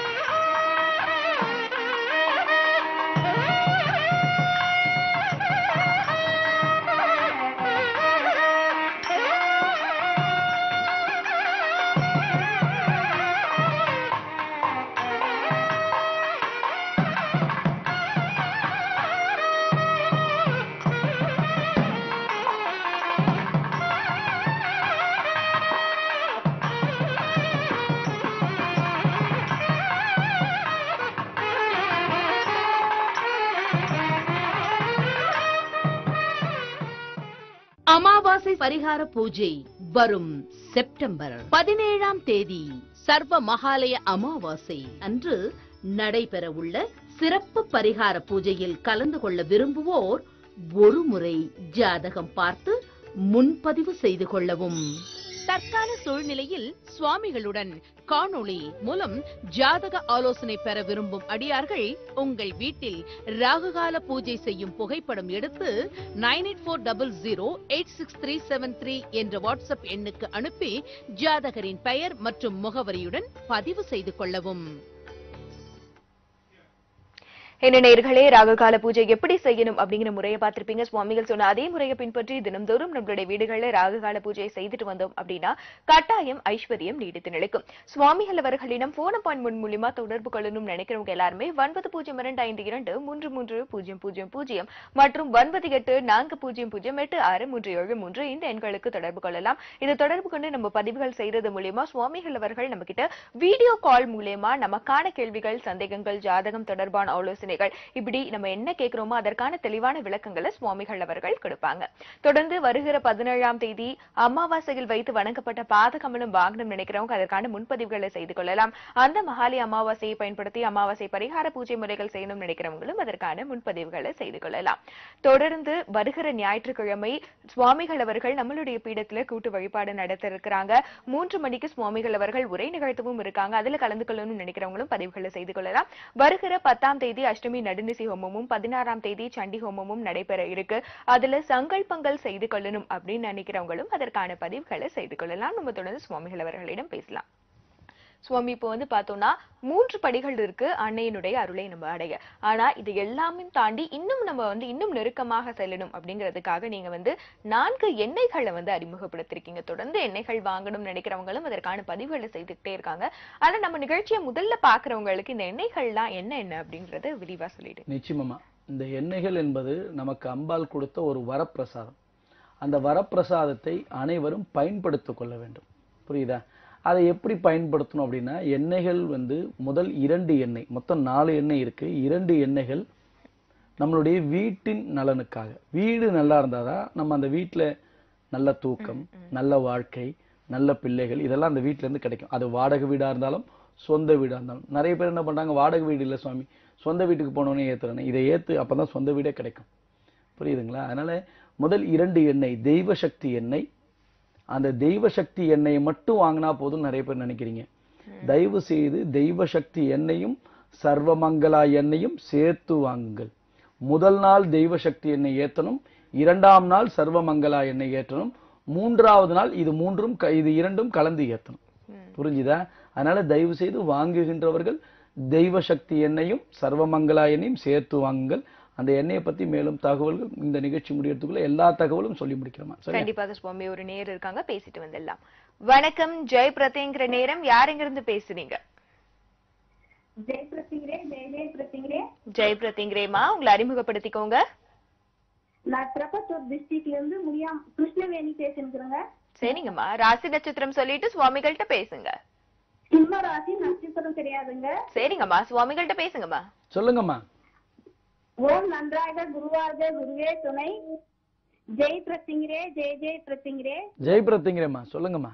அமாவாசை பரிகார பூஜை வரும் செப்டம்பர் பதினேழாம் தேதி சர்வ மகாலய அமாவாசை அன்று நடைபெறவுள்ள சிறப்பு பரிகார பூஜையில் கலந்து கொள்ள விரும்புவோர் ஒருமுறை ஜாதகம் பார்த்து முன்பதிவு செய்து கொள்ளவும் தற்கால சூழ்நிலையில் சுவாமிகளுடன் காணொளி மூலம் ஜாதக ஆலோசனை பெற விரும்பும் அடியார்கள் உங்கள் வீட்டில் ராகுகால பூஜை செய்யும் புகைப்படம் எடுத்து nine eight four double zero eight six three seven three என்ற வாட்ஸ்அப் எண்ணுக்கு அனுப்பி ஜாதகரின் பெயர் மற்றும் முகவரியுடன் பதிவு செய்து கொள்ளவும் என்ன நேர்களே ராககால பூஜை எப்படி செய்யணும் அப்படிங்கிற முறையை பார்த்திருப்பீங்க சுவாமிகள் சொன்ன அதே முறையை பின்பற்றி தினம்தோறும் நம்மளுடைய வீடுகளில் ராககால பூஜையை செய்துட்டு வந்தோம் அப்படின்னா கட்டாயம் ஐஸ்வர்யம் நீடித்து நிலைக்கும் சுவாமிகள் அவர்களிடம் போன் அப்பாயின்மெண்ட் மூலியமா தொடர்பு கொள்ளணும் நினைக்கிறவங்க எல்லாருமே ஒன்பது பூஜ்ஜியம் இரண்டு ஐந்து இரண்டு மூன்று மூன்று பூஜ்ஜியம் பூஜ்ஜியம் பூஜ்ஜியம் மற்றும் ஒன்பது எட்டு நான்கு பூஜ்ஜியம் பூஜ்ஜியம் எட்டு ஆறு மூன்று ஏழு மூன்று இந்த எண்களுக்கு தொடர்பு கொள்ளலாம் இது தொடர்பு கொண்டு நம்ம பதிவுகள் செய்யறது மூலியமா சுவாமிகள் அவர்கள் நம்ம கிட்ட வீடியோ கால் மூலியமா நமக்கான கேள்விகள் சந்தேகங்கள் ஜாதகம் தொடர்பான ஆலோசனை பிரச்சனைகள் இப்படி நம்ம என்ன கேட்கிறோமோ அதற்கான தெளிவான விளக்கங்களை சுவாமிகள் அவர்கள் கொடுப்பாங்க தொடர்ந்து வருகிற பதினேழாம் தேதி அமாவாசையில் வைத்து வணங்கப்பட்ட பாதகமலம் வாங்கணும் நினைக்கிறவங்க அதற்கான முன்பதிவுகளை செய்து கொள்ளலாம் அந்த மகாலி அமாவாசையை பயன்படுத்தி அமாவாசை பரிகார பூஜை முறைகள் செய்யணும் நினைக்கிறவங்களும் அதற்கான முன்பதிவுகளை செய்து கொள்ளலாம் தொடர்ந்து வருகிற ஞாயிற்றுக்கிழமை சுவாமிகள் அவர்கள் நம்மளுடைய பீடத்துல கூட்டு வழிபாடு நடத்த இருக்கிறாங்க மூன்று மணிக்கு சுவாமிகள் அவர்கள் உரை நிகழ்த்தவும் இருக்காங்க அதுல கலந்து கொள்ளணும்னு நினைக்கிறவங்களும் பதிவுகளை செய்து கொள்ளலாம் வருகிற பத்தாம் தேதி அஷ்டமி நடுநிசி ஹோமமும் பதினாறாம் தேதி சண்டி ஹோமமும் நடைபெற இருக்கு அதுல சங்கல்பங்கள் செய்து கொள்ளணும் அப்படின்னு நினைக்கிறவங்களும் அதற்கான பதிவுகளை செய்து கொள்ளலாம் நம்ம தொடர்ந்து சுவாமிகள் அவர்களிடம் பேசலாம் சுவாமி இப்போ வந்து பார்த்தோம்னா மூன்று படிகள் இருக்கு அன்னையினுடைய அருளை நம்ம அடைய ஆனா இது எல்லாமே தாண்டி இன்னும் நம்ம வந்து இன்னும் நெருக்கமாக செல்லணும் அப்படிங்கிறதுக்காக நீங்க வந்து நான்கு எண்ணெய்களை வந்து அறிமுகப்படுத்திருக்கீங்க தொடர்ந்து எண்ணெய்கள் வாங்கணும்னு நினைக்கிறவங்களும் அதற்கான பதிவுகளை செய்துக்கிட்டே இருக்காங்க ஆனா நம்ம நிகழ்ச்சியை முதல்ல பாக்குறவங்களுக்கு இந்த எண்ணெய்கள்லாம் என்ன என்ன அப்படிங்கறத விரிவா சொல்லிடு நிச்சயமா இந்த எண்ணெய்கள் என்பது நமக்கு அம்பாள் கொடுத்த ஒரு வரப்பிரசாதம் அந்த வரப்பிரசாதத்தை அனைவரும் பயன்படுத்திக் கொள்ள வேண்டும் புரியுதா அதை எப்படி பயன்படுத்தணும் அப்படின்னா எண்ணெய்கள் வந்து முதல் இரண்டு எண்ணெய் மொத்தம் நாலு எண்ணெய் இருக்கு இரண்டு எண்ணெய்கள் நம்மளுடைய வீட்டின் நலனுக்காக வீடு நல்லா இருந்தாதான் நம்ம அந்த வீட்ல நல்ல தூக்கம் நல்ல வாழ்க்கை நல்ல பிள்ளைகள் இதெல்லாம் அந்த வீட்ல இருந்து கிடைக்கும் அது வாடகை வீடா இருந்தாலும் சொந்த வீடா இருந்தாலும் நிறைய பேர் என்ன பண்றாங்க வாடகை வீடு இல்ல சுவாமி சொந்த வீட்டுக்கு போனோடனே ஏத்துறேன்னு இதை ஏத்து அப்பதான் சொந்த வீடே கிடைக்கும் புரியுதுங்களா அதனால முதல் இரண்டு எண்ணெய் தெய்வ சக்தி எண்ணெய் அந்த தெய்வ சக்தி எண்ணெயை மட்டும் வாங்கினா போதும் நிறைய பேர் நினைக்கிறீங்க தயவு செய்து தெய்வ சக்தி எண்ணெயும் சர்வமங்களா எண்ணெயும் சேர்த்து வாங்குங்கள் முதல் நாள் தெய்வ சக்தி எண்ணெய் ஏத்தணும் இரண்டாம் நாள் சர்வமங்களா எண்ணெய் ஏற்றணும் மூன்றாவது நாள் இது மூன்றும் க- இது இரண்டும் கலந்து ஏத்தணும் புரிஞ்சுதா அதனால தயவு செய்து வாங்குகின்றவர்கள் தெய்வ சக்தி எண்ணெயும் சர்வமங்களா எண்ணெயும் சேர்த்து வாங்குங்கள் அந்த எண்ணெயை பத்தி மேலும் தகவல்கள் இந்த நிகழ்ச்சி முடியறதுக்குள்ள எல்லா தகவலும் சொல்லி முடிக்கிறோமா சரி கண்டிப்பாக சுவாமி ஒரு நேர் இருக்காங்க பேசிட்டு வந்துடலாம் வணக்கம் ஜெய் பிரதேங்கிற நேரம் யார் எங்க இருந்து பேசுறீங்க ஜெய் பிரசிங்கிறே ஜெய் ஜெய் பிரசிங்கிறே ஜெய் பிரதேங்கிறேமா உங்களை அறிமுகப்படுத்திக்கோங்க நான் திருப்பத்தூர் டிஸ்ட்ரிக்ட்ல இருந்து முடியாம கிருஷ்ணவேணி பேசிருக்கிறேங்க சரிங்கம்மா ராசி நட்சத்திரம் சொல்லிட்டு சுவாமிகள்ட்ட பேசுங்க சிம்ம ராசி நட்சத்திரம் தெரியாதுங்க சரிங்கம்மா சுவாமிகள்ட்ட பேசுங்கம்மா சொல்லுங்கம்மா ஓம் நன்றாக குருவாக குருவே துணை ஜெய் பிரசிங்கிறே ஜெய் ஜெய் பிரசிங்கிறே ஜெய் பிரத்திங்கிறேம்மா சொல்லுங்கம்மா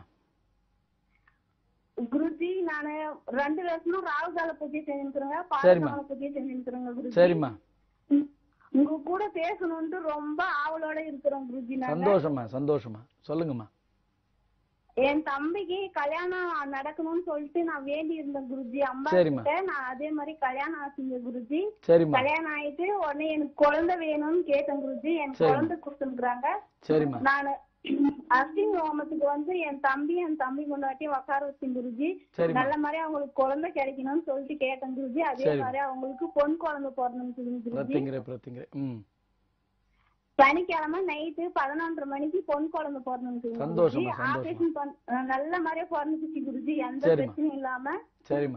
குருஜி நானு ரெண்டு வருஷமா ராகுகால பூஜை செஞ்சுருக்கிறேங்க சரிம்மா. பாலகால பூஜை செஞ்சுருக்கிறேங்க குருஜி சரிம்மா உம், உங்க கூட பேசணும்னு ரொம்ப ஆவலோட இருக்கிறோம் குருஜி நாங்க சந்தோஷமா சந்தோஷமா சொல்லுங்கம்மா என் தம்பிக்கு கல்யாணம் நடக்கணும்னு சொல்லிட்டு நான் வேண்டி இருந்தேன் குருஜி அம்மா சரிம்மா. கிட்ட நான் அதே மாதிரி கல்யாணம் ஆச்சுங்க குருஜி சரிம்மா கல்யாணம் ஆயிட்டு உடனே எனக்கு குழந்தை வேணும்னு கேட்டேன் குருஜி எனக்கு சரிம்மா. குழந்தை கொடுத்துருக்காங்க சரிம்மா நானு அஸ்வின் ஹோமத்துக்கு வந்து என் தம்பி என் தம்பி கொண்டாட்டி உட்கார வச்சேன் குருஜி சரிம்மா நல்ல மாதிரி அவங்களுக்கு குழந்தை கிடைக்கணும்னு சொல்லிட்டு கேட்டேன் குருஜி அதே சரி. மாதிரி அவங்களுக்கு பொன் குழந்தை பிறந்தது குருஜி பிரத்திங்கிற பிரத்திங்கிற ம் சனிக்கிழமை நைட்டு பதினொன்றரை மணிக்கு பொன் குழந்தை பிறந்தது சந்தோஷமா, சந்தோஷமா. ஆபரேஷன் பண்ண நல்ல மாதிரியா பிறந்துச்சு குருஜி எந்த சரிம்மா. பிரச்சனையும் இல்லாம சரிம்மா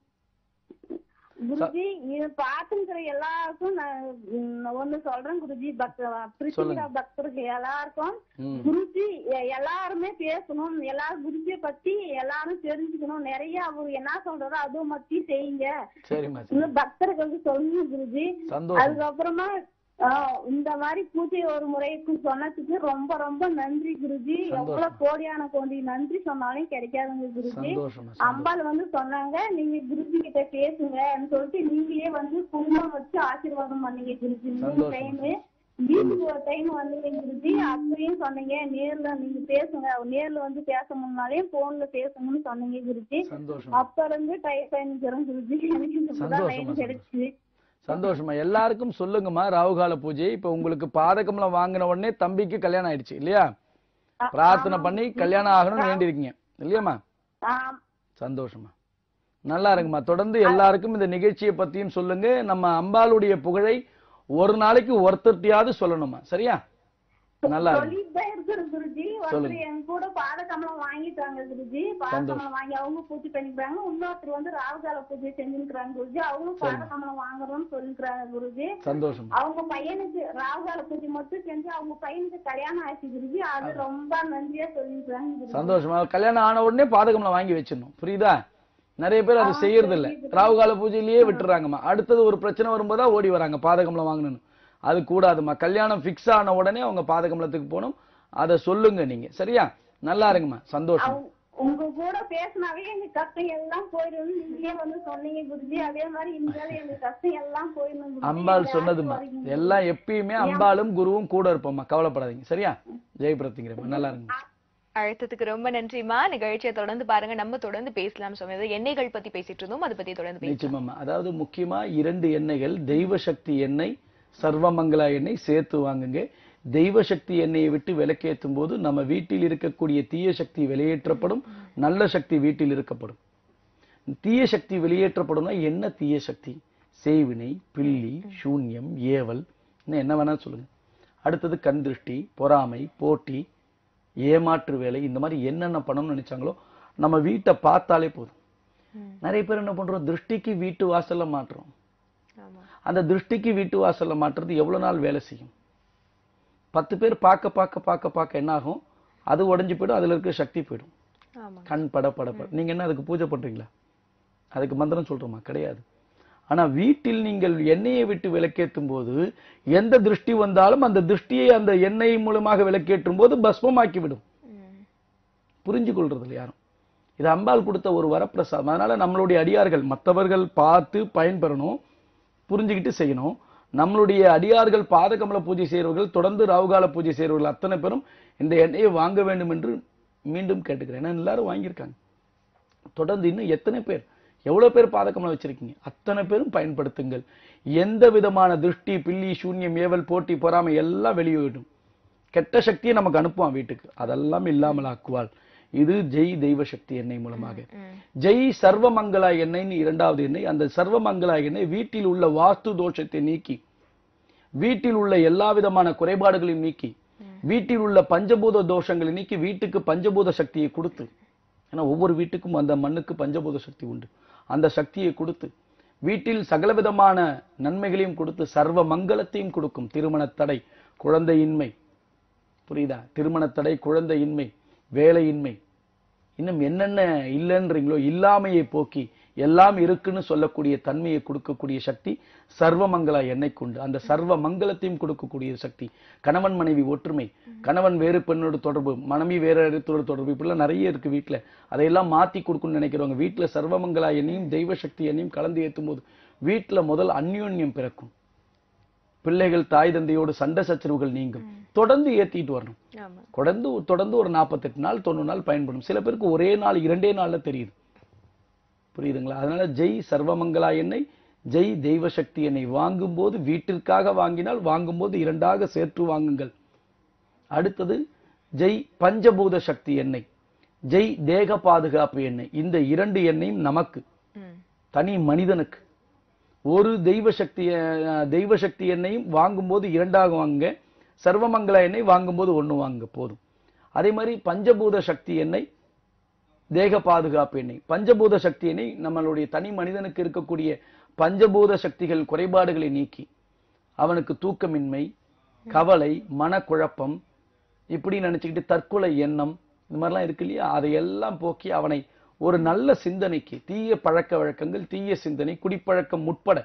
குருஜி இது பாத்துங்கிற எல்லாருக்கும் நான் உம், ஒண்ணு சொல்றேன் குருஜி பக்த பிரித்திகா சொல்லுங்க. பக்தர்கள் எல்லாருக்கும் ம் குருஜி எ- எல்லாருமே பேசணும் எல்லாரும் குருஜிய பத்தி எல்லாரும் தெரிஞ்சுக்கணும் நிறைய அவர் என்ன சொல்றாரோ அதுவும் பத்தி செய்யுங்க சரிம்மா சரி இன்னும் பக்தர்களுக்கு சொல்லணும் குருஜி சந்தோஷம் அதுக்கப்புறமா ஆஹ், இந்த மாதிரி பூஜை ஒரு முறைக்கு சொன்னதுக்கு ரொம்ப ரொம்ப நன்றி குருஜி சந்தோஷம். எவ்வளவு கோடியான கோடி நன்றி சொன்னாலும் கிடைக்காதுங்க குருஜி சந்தோஷமா சந்தோஷம் அம்பாள் வந்து சொன்னாங்க நீங்க குருஜி கிட்ட பேசுங்கன்னு சொல்லிட்டு நீங்களே வந்து குங்குமம் வச்சு ஆசீர்வாதம் பண்ணீங்க குருஜி மூணு சந்தோஷம். டைம் வீட்டுக்கு ஒரு டைம் வந்தீங்க குருஜி அப்பயும் சொன்னீங்க நேர்ல நீங்க பேசுங்க நேர்ல வந்து பேச முன்னாலே போன்ல பேசணும்னு சொன்னீங்க குருஜி சந்தோஷம் அப்ப இருந்து டைப் பண்ணிக்கிறோம் குருஜி எனக்கு இப்பதான் சந்தோஷமா, லைன் சந்தோஷம். கிடைச்சு சந்தோஷமா எல்லாருக்கும் சொல்லுங்கம்மா ராகுகால பூஜை இப்ப உங்களுக்கு பாதகம்ல வாங்கின உடனே தம்பிக்கு கல்யாணம் ஆயிடுச்சு இல்லையா பிரார்த்தனை பண்ணி கல்யாணம் ஆகணும்னு வேண்டியிருக்கீங்க இல்லையாம்மா ஆம். சந்தோஷமா நல்லா இருங்கம்மா தொடர்ந்து எல்லாருக்கும் இந்த நிகழ்ச்சியை பத்தியும் சொல்லுங்க நம்ம அம்பாளுடைய புகழை ஒரு நாளைக்கு ஒருத்தர்ட்டியாவது சொல்லணுமா சரியா நல்லா இருக்கு சொல்லிட்டு தான் இருக்கிறேன் குருஜி ஒருத்தர் சொல்லுங்க. என் கூட பாதகமலம் வாங்கிட்டாங்க குருஜி பாதகமலம் வாங்கி அவங்க பூஜை பண்ணிக்கிறாங்க இன்னொருத்தர் வந்து ராகுகால பூஜை செஞ்சுக்கிறாங்க குருஜி அவங்களும் பாதகமலம் வாங்குறோம்னு சொல்லிக்கிறாங்க குருஜி சந்தோஷம் அவங்க பையனுக்கு ராகுகால பூஜை மட்டும் செஞ்சு அவங்க பையனுக்கு கல்யாணம் ஆச்சு குருஜி அது ரொம்ப நன்றியா சொல்லிக்கிறாங்க குருஜி சந்தோஷமா கல்யாணம் ஆன உடனே பாதகம்ல வாங்கி வச்சிடணும் புரியுதா நிறைய பேர் அதை செய்யறது இல்ல ராவுகால பூஜையிலேயே விட்டுறாங்கம்மா அடுத்தது ஒரு பிரச்சனை வரும்போதா ஓடி வராங்க பாதகமலம் வாங்கணும்னு அது கூடாதும்மா கல்யாணம் ஃபிக்ஸ் ஆன உடனே அவங்க பாதகமலத்துக்கு போகணும் அதை சொல்லுங்க நீங்க சரியா நல்லா இருங்கம்மா சந்தோஷம் அவங்க- உங்க கூட பேசினாவே எங்க கஷ்டம் எல்லாம் போயிடும் நீங்களே வந்து சொன்னீங்க குருஜி அதே மாதிரி இனிமேல் எங்க கஷ்டம் எல்லாம் போயிடும் குருஜி. அம்பாள் எங்க சொன்னதுமா ஆசீர்வாதம் குருஜி. எல்லாம் எப்பயுமே அம்பாளும் குருவும் கூட இருப்போம்மா கவலைப்படாதீங்க சரியா ஜெயபிரத்திங்கிறம்மா நல்லா இருங்க அழைத்ததுக்கு ரொம்ப நன்றிமா நிகழ்ச்சியை தொடர்ந்து பாருங்க நம்ம தொடர்ந்து பேசலாம் சுவாமி அதாவது எண்ணெய்கள் பத்தி பேசிட்டு இருந்தோம் அதை பத்தி தொடர்ந்து பேசலாம் நிச்சயமாம்மா அதாவது முக்கியமா இரண்டு எண்ணெய்கள் தெய்வ சக்தி எண்ணெய் சர்வமங்களா எண்ணெய் சேர்த்து வாங்குங்க தெய்வ சக்தி எண்ணெயை விட்டு விலக்கேற்றும் போது நம்ம வீட்டில் இருக்கக்கூடிய தீய சக்தி வெளியேற்றப்படும் நல்ல சக்தி வீட்டில் இருக்கப்படும் தீய சக்தி வெளியேற்றப்படும்னா என்ன தீய சக்தி செய்வினை பில்லி சூன்யம் ஏவல் இன்னும் என்ன வேணா சொல்லுங்க அடுத்தது கண் திருஷ்டி பொறாமை போட்டி ஏமாற்று வேலை இந்த மாதிரி என்னென்ன பண்ணணும்னு நினைச்சாங்களோ நம்ம வீட்டை பார்த்தாலே போதும் நிறைய பேர் என்ன பண்றோம் திருஷ்டிக்கு வீட்டு வாசல்ல மாட்டுறோம் ஆமா அந்த திருஷ்டிக்கு வீட்டு வாசல்ல மாட்டுறது எவ்வளவு நாள் வேலை செய்யும் பத்து பேர் பார்க்க பார்க்க பார்க்க பார்க்க என்ன ஆகும் அது உடைஞ்சு போயிடும் அதுல இருக்க சக்தி போயிடும் ஆமா கண் பட பட பட நீங்க என்ன அதுக்கு பூஜை பண்றீங்களா அதுக்கு மந்திரம் சொல்றோமா கிடையாது ஆனா வீட்டில் நீங்கள் எண்ணெயை விட்டு விளக்கேற்றும் போது எந்த திருஷ்டி வந்தாலும் அந்த திருஷ்டியை அந்த எண்ணெய் மூலமாக விளக்கேற்றும் போது பஸ்மமாக்கி விடும் ம். புரிஞ்சு கொள்றது இல்லை யாரும் இது அம்பாள் கொடுத்த ஒரு வரப்பிரசாதம் அதனால நம்மளுடைய அடியார்கள் மற்றவர்கள் பார்த்து பயன்பெறணும் புரிஞ்சுக்கிட்டு செய்யணும் நம்மளுடைய அடியார்கள் பாதகமல பூஜை செய்கிறவர்கள் தொடர்ந்து ராவுகால பூஜை செய்கிறவர்கள் அத்தனை பேரும் இந்த எண்ணெயை வாங்க வேண்டும் என்று மீண்டும் கேட்டுக்கிறேன் ஏன்னா எல்லாரும் வாங்கியிருக்காங்க தொடர்ந்து இன்னும் எத்தனை பேர் எவ்வளவு பேர் பாதகமலம் வச்சிருக்கீங்க அத்தனை பேரும் பயன்படுத்துங்கள் எந்த விதமான திருஷ்டி பில்லி சூன்யம் ஏவல் போட்டி பொறாமை எல்லாம் வெளியே விடும் கெட்ட சக்தியை நமக்கு அனுப்புவான் வீட்டுக்கு அதெல்லாம் இல்லாமல் ஆக்குவாள் இது ஜெய் தெய்வ சக்தி எண்ணெய் மூலமாக ஜெய் சர்வமங்களா எண்ணெய்னு இரண்டாவது எண்ணெய் அந்த சர்வமங்களா எண்ணெய் வீட்டில் உள்ள வாஸ்து தோஷத்தை நீக்கி வீட்டில் உள்ள எல்லா விதமான குறைபாடுகளையும் நீக்கி வீட்டில் உள்ள பஞ்சபூத தோஷங்களை நீக்கி வீட்டுக்கு பஞ்சபூத சக்தியை கொடுத்து ஏன்னா ஒவ்வொரு வீட்டுக்கும் அந்த மண்ணுக்கு பஞ்சபூத சக்தி உண்டு அந்த சக்தியை கொடுத்து வீட்டில் சகலவிதமான நன்மைகளையும் கொடுத்து சர்வ மங்களத்தையும் கொடுக்கும் திருமண தடை குழந்தையின்மை புரியுதா திருமண தடை குழந்தையின்மை வேலையின்மை இன்னும் என்னென்ன இல்லைன்றீங்களோ இல்லாமையை போக்கி எல்லாம் இருக்குன்னு சொல்லக்கூடிய தன்மையை கொடுக்கக்கூடிய சக்தி சர்வமங்களா எண்ணெய் கொண்டு அந்த சர்வ மங்களத்தையும் கொடுக்கக்கூடிய சக்தி கணவன் மனைவி ஒற்றுமை கணவன் வேறு பெண்ணோட தொடர்பு மனைவி வேற இடத்தோட தொடர்பு இப்படிலாம் நிறைய இருக்கு வீட்டுல அதையெல்லாம் மாத்தி கொடுக்கணும்னு நினைக்கிறவங்க வீட்டுல சர்வமங்களா எண்ணையும் தெய்வ சக்தி எண்ணையும் கலந்து ஏற்றும் போது வீட்டுல முதல் அந்யோன்யம் பிறக்கும் பிள்ளைகள் தாய் தந்தையோடு சண்டை சச்சரவுகள் நீங்கும் தொடர்ந்து ஏத்திட்டு வரணும் ஆமா தொடர்ந்து தொடர்ந்து ஒரு நாற்பத்தெட்டு நாள் தொண்ணூறு நாள் பயன்படும் சில பேருக்கு ஒரே நாள் இரண்டே நாள்ல தெரியுது புரியுதுங்களா அதனால ஜெய் சர்வமங்களா எண்ணெய் ஜெய் தெய்வ சக்தி எண்ணெய் வாங்கும்போது வீட்டிற்காக வாங்கினால் வாங்கும்போது இரண்டாக சேர்த்து வாங்குங்கள் அடுத்தது ஜெய் பஞ்சபூத சக்தி எண்ணெய் ஜெய் தேக பாதுகாப்பு எண்ணெய் இந்த இரண்டு எண்ணெயும் நமக்கு ம். தனி மனிதனுக்கு ஒரு தெய்வ சக்தி அஹ், தெய்வ சக்தி எண்ணெயும் வாங்கும்போது இரண்டாக வாங்குங்க சர்வமங்கள எண்ணெய் வாங்கும்போது ஒண்ணு வாங்குங்க போதும் அதே மாதிரி பஞ்சபூத சக்தி எண்ணெய் தேக பாதுகாப்பு எண்ணெய் பஞ்சபூத சக்தி எண்ணெய் நம்மளுடைய தனி மனிதனுக்கு இருக்கக்கூடிய பஞ்சபூத சக்திகள் குறைபாடுகளை நீக்கி அவனுக்கு தூக்கமின்மை கவலை மனக்குழப்பம் இப்படி நினைச்சுக்கிட்டு தற்கொலை எண்ணம் இந்த மாதிரிலாம் இருக்கு இல்லையா அதையெல்லாம் போக்கி அவனை ஒரு நல்ல சிந்தனைக்கு தீய பழக்க வழக்கங்கள் தீய சிந்தனை குடிப்பழக்கம் உட்பட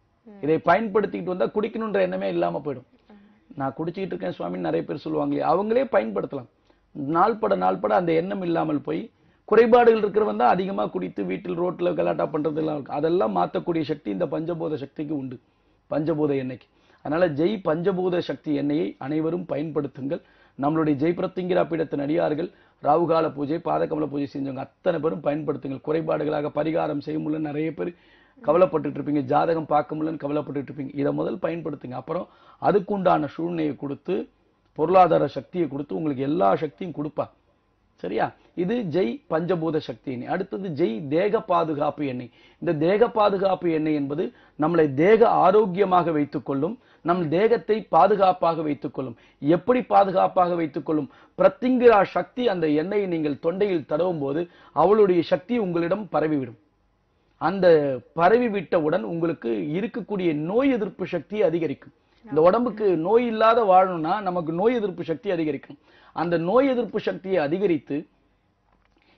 இதை பயன்படுத்திக்கிட்டு வந்தா குடிக்கணுன்ற எண்ணமே இல்லாம போயிடும் நான் குடிச்சிக்கிட்டு இருக்கேன் சுவாமின்னு நிறைய பேர் சொல்லுவாங்களே அவங்களே பயன்படுத்தலாம் நாள்பட நாள்பட அந்த எண்ணம் இல்லாமல் போய் குறைபாடுகள் இருக்கிறவன் தான் அதிகமா குடித்து வீட்டில் ரோட்ல கலாட்டா பண்றது எல்லாம் இருக்கு அதெல்லாம் மாத்தக்கூடிய சக்தி இந்த பஞ்சபூத சக்திக்கு உண்டு பஞ்சபூத எண்ணெய்க்கு அதனால ஜெய் பஞ்சபூத சக்தி எண்ணெயை அனைவரும் பயன்படுத்துங்கள் நம்மளுடைய ஜெய் பிரத்திங்கிரா பீடத்தின் அடியார்கள் ராவுகால பூஜை பாதகமல பூஜை செஞ்சவங்க அத்தனை பேரும் பயன்படுத்துங்கள் குறைபாடுகளாக பரிகாரம் செய்ய முடியல நிறைய பேர் கவலைப்பட்டுட்டு இருப்பீங்க ஜாதகம் பார்க்க முடியலன்னு கவலைப்பட்டுட்டு இருப்பீங்க இதை முதல் பயன்படுத்துங்க அப்புறம் அதுக்குண்டான சூழ்நிலையை கொடுத்து பொருளாதார சக்தியை கொடுத்து உங்களுக்கு எல்லா சக்தியும் கொடுப்பா சரியா இது ஜெய் பஞ்சபூத சக்தி எண்ணெய் அடுத்தது ஜெய் தேக பாதுகாப்பு எண்ணெய் இந்த தேக பாதுகாப்பு எண்ணெய் என்பது நம்மளை தேக ஆரோக்கியமாக வைத்துக்கொள்ளும் நம் தேகத்தை பாதுகாப்பாக வைத்துக்கொள்ளும் எப்படி பாதுகாப்பாக வைத்துக்கொள்ளும் பிரத்திங்கிரா சக்தி அந்த எண்ணெயை நீங்கள் தொண்டையில் தடவும் போது அவளுடைய சக்தி உங்களிடம் பரவிவிடும் அந்த பரவி விட்டவுடன் உங்களுக்கு இருக்கக்கூடிய நோய் எதிர்ப்பு சக்தி அதிகரிக்கும் இந்த உடம்புக்கு நோய் இல்லாத வாழணும்னா நமக்கு நோய் எதிர்ப்பு சக்தி அதிகரிக்கும் அந்த நோய் எதிர்ப்பு சக்தியை அதிகரித்து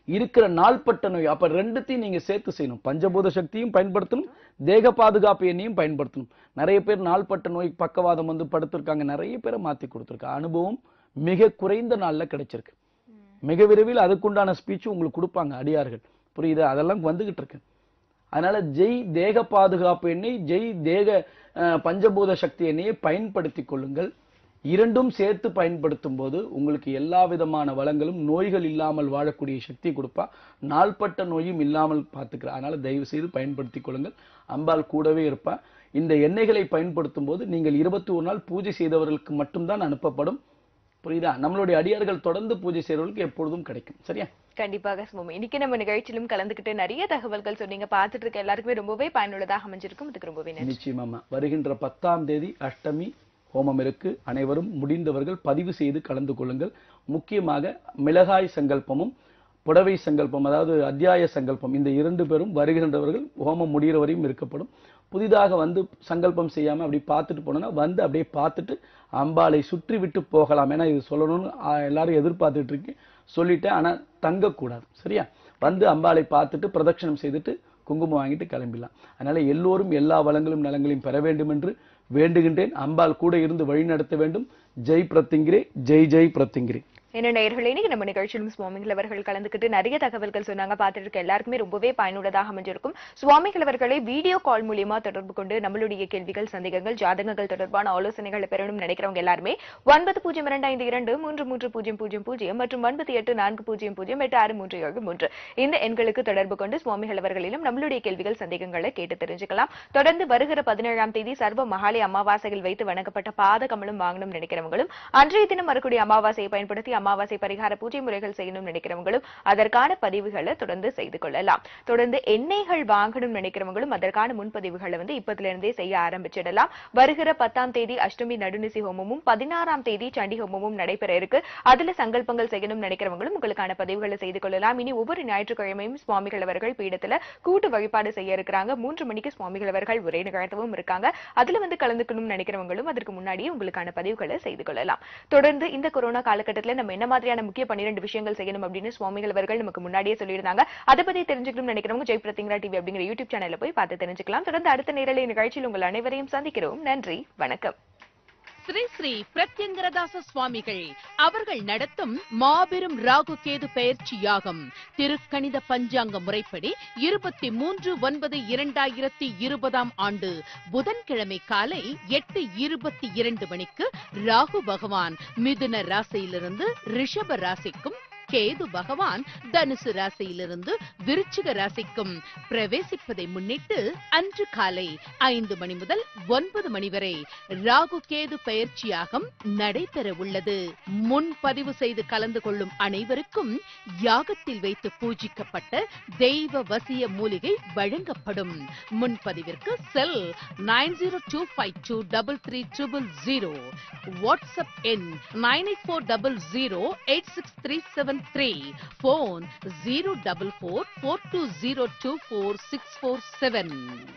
இருக்கிற நாள்பட்ட நோய் அப்ப ரெண்டுத்தையும் நீங்க சேர்த்து செய்யணும் பஞ்சபூத சக்தியும் பயன்படுத்தணும் தேக பாதுகாப்பு எண்ணையும் பயன்படுத்தணும் நிறைய பேர் நாள்பட்ட நோய் பக்கவாதம் வந்து படுத்திருக்காங்க நிறைய பேரை மாத்தி கொடுத்துருக்காங்க அனுபவம் மிக குறைந்த நாள்ல கிடைச்சிருக்கு மிக விரைவில் அதுக்குண்டான ஸ்பீச் உங்களுக்கு கொடுப்பாங்க அடியார்கள் புரியுது அதெல்லாம் வந்துகிட்டு இருக்கு அதனால ஜெய் தேக பாதுகாப்பு எண்ணெய் ஜெய் தேக அஹ், பஞ்சபூத சக்தி எண்ணெயை பயன்படுத்திக் கொள்ளுங்கள் இரண்டும் சேர்த்து பயன்படுத்தும் போது உங்களுக்கு எல்லா விதமான வளங்களும் நோய்கள் இல்லாமல் வாழக்கூடிய சக்தி கொடுப்பா நாள்பட்ட நோயும் இல்லாமல் பார்த்துக்கிறா அதனால தயவு செய்து பயன்படுத்திக் கொள்ளுங்கள் அம்பாள் கூடவே இருப்பா இந்த எண்ணெய்களை பயன்படுத்தும் போது நீங்கள் இருபத்தி ஒரு நாள் பூஜை செய்தவர்களுக்கு மட்டும்தான் அனுப்பப்படும் புரியுதா நம்மளுடைய அடியார்கள் தொடர்ந்து பூஜை செய்றவர்களுக்கு எப்பொழுதும் கிடைக்கும் சரியா கண்டிப்பாக சுமம் இன்னைக்கு நம்ம நிகழ்ச்சியிலும் கலந்துக்கிட்டு நிறைய தகவல்கள் சொன்னீங்க பார்த்துட்டு இருக்க எல்லாருக்குமே ரொம்பவே பயனுள்ளதாக அமைஞ்சிருக்கும் இதுக்கு ரொம்பவே நன்றி நிச்சயமாமா வருகின்ற பத்தாம் தேதி அஷ்டமி ஹோமம் இருக்கு அனைவரும் முடிந்தவர்கள் பதிவு செய்து கலந்து கொள்ளுங்கள் முக்கியமாக மிளகாய் சங்கல்பமும் புடவை சங்கல்பம் அதாவது அத்தியாய சங்கல்பம் இந்த இரண்டு பேரும் வருகின்றவர்கள் ஹோமம் முடிகிற வரையும் இருக்கப்படும் புதிதாக வந்து சங்கல்பம் செய்யாம அப்படி பார்த்துட்டு போனோம்னா வந்து அப்படியே பார்த்துட்டு அம்பாளை சுற்றி விட்டு போகலாம் ஏன்னா இது சொல்லணும்னு ஆ, எல்லாரும் எதிர்பார்த்துட்டு இருக்கேன் சொல்லிட்டேன் ஆனா தங்கக்கூடாது சரியா வந்து அம்பாளை பார்த்துட்டு பிரதட்சணம் செய்துட்டு குங்குமம் வாங்கிட்டு கிளம்பிடலாம் அதனால எல்லோரும் எல்லா வளங்களும் நலங்களையும் பெற வேண்டும் என்று வேண்டுகின்றேன் அம்பாள் கூட இருந்து வழி நடத்த வேண்டும் ஜெய் பிரத்திங்கிரே ஜெய் ஜெய் பிரத்திங்கிரே என்ன நேயர்களே இன்னைக்கு நம்ம நிகழ்ச்சியிலும் சுவாமிகள் அவர்கள் கலந்துக்கிட்டு நிறைய தகவல்கள் சொன்னாங்க பார்த்துட்டு இருக்க எல்லாருக்குமே ரொம்பவே பயனுள்ளதாக அமைஞ்சிருக்கும் சுவாமிகள் அவர்களை வீடியோ கால் மூலியமா தொடர்பு கொண்டு நம்மளுடைய கேள்விகள் சந்தேகங்கள் ஜாதகங்கள் தொடர்பான ஆலோசனைகளை பெறணும் நினைக்கிறவங்க எல்லாருமே ஒன்பது பூஜ்ஜியம் இரண்டு ஐந்து இரண்டு மூன்று மூன்று பூஜ்ஜியம் பூஜ்ஜியம் பூஜ்ஜியம் மற்றும் ஒன்பது எட்டு நான்கு பூஜ்ஜியம் பூஜ்ஜியம் எட்டு ஆறு மூன்று ஏழு மூன்று இந்த எண்களுக்கு தொடர்பு கொண்டு சுவாமிகள் அவர்களிலும் நம்மளுடைய கேள்விகள் சந்தேகங்களை கேட்டு தெரிஞ்சுக்கலாம் தொடர்ந்து வருகிற பதினேழாம் தேதி சர்வ மகாலய அமாவாசையில் வைத்து வணங்கப்பட்ட பாத கமலம் வாங்கணும் நினைக்கிறவங்களும் அன்றைய தினம் வரக்கூடிய அமாவாசையை பயன்படுத்தி அமாவாசை பரிகார பூஜை முறைகள் செய்யணும் நினைக்கிறவங்களும் அதற்கான பதிவுகளை தொடர்ந்து செய்து கொள்ளலாம் தொடர்ந்து எண்ணெய்கள் வாங்கணும் நினைக்கிறவங்களும் அதற்கான முன்பதிவுகளை வந்து இப்பத்துல இருந்தே செய்ய ஆரம்பிச்சிடலாம் வருகிற பத்தாம் தேதி அஷ்டமி நடுநிசி ஹோமமும் பதினாறாம் தேதி சண்டி ஹோமமும் நடைபெற இருக்கு அதுல சங்கல்பங்கள் செய்யணும் நினைக்கிறவங்களும் உங்களுக்கான பதிவுகளை செய்து கொள்ளலாம் இனி ஒவ்வொரு ஞாயிற்றுக்கிழமையும் சுவாமிகள் அவர்கள் பீடத்துல கூட்டு வழிபாடு செய்ய இருக்கிறாங்க மூன்று மணிக்கு சுவாமிகள் அவர்கள் உரை நிகழ்த்தவும் இருக்காங்க அதுல வந்து கலந்துக்கணும்னு நினைக்கிறவங்களும் அதற்கு முன்னாடியே உங்களுக்கான பதிவுகளை செய்து கொள்ளலாம் தொடர்ந்து இந்த கொரோனா காலகட்டத்துல நம்ம என்ன மாதிரியான முக்கிய பன்னிரெண்டு விஷயங்கள் செய்யணும் அப்படின்னு சுவாமிகள் அவர்கள் நமக்கு முன்னாடியே சொல்லியிருந்தாங்க அதை பத்தி தெரிஞ்சுக்கணும்னு நினைக்கிறவங்க ஜெய் பிரத்திங்கரா டிவி அப்படிங்கிற யூடியூப் சேனல்ல போய் பார்த்து தெரிஞ்சுக்கலாம் தொடர்ந்து அடுத்த நேரலை நிகழ்ச்சியில் உங்கள் அனைவரையும் சந்திக்கிறோம் நன்றி வணக்கம் ஸ்ரீ ஸ்ரீ பிரத்யங்கரதாச சுவாமிகள் அவர்கள் நடத்தும் மாபெரும் ராகு கேது பயிற்சி யாகம் திருக்கணித பஞ்சாங்க முறைப்படி இருபத்தி மூன்று ஒன்பது இரண்டாயிரத்தி இருபதாம் ஆண்டு புதன்கிழமை காலை எட்டு இருபத்தி இரண்டு மணிக்கு ராகு பகவான் மிதுன ராசியிலிருந்து ரிஷப ராசிக்கும் கேது பகவான் தனுசு ராசியிலிருந்து விருச்சிக ராசிக்கும் பிரவேசிப்பதை முன்னிட்டு அன்று காலை ஐந்து மணி முதல் ஒன்பது மணி வரை ராகு கேது பயிற்சியாகம் நடைபெற உள்ளது முன்பதிவு செய்து கலந்து கொள்ளும் அனைவருக்கும் யாகத்தில் வைத்து பூஜிக்கப்பட்ட தெய்வ வசிய மூலிகை வழங்கப்படும் முன்பதிவிற்கு cell nine zero two five two double three triple zero WhatsApp எண் nine eight four double zero eight six three seven three phone zero double four four two zero two four six four seven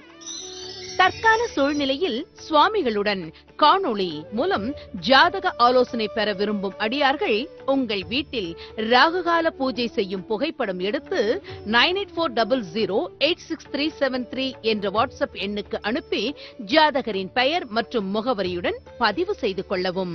தற்கால சூழ்நிலையில் சுவாமிகளுடன் காணொளி மூலம் ஜாதக ஆலோசனை பெற விரும்பும் அடியார்கள் உங்கள் வீட்டில் ராகுகால பூஜை செய்யும் புகைப்படம் எடுத்து nine eight four double zero eight six three seven three என்ற வாட்ஸ்அப் எண்ணுக்கு அனுப்பி ஜாதகரின் பெயர் மற்றும் முகவரியுடன் பதிவு செய்து கொள்ளவும்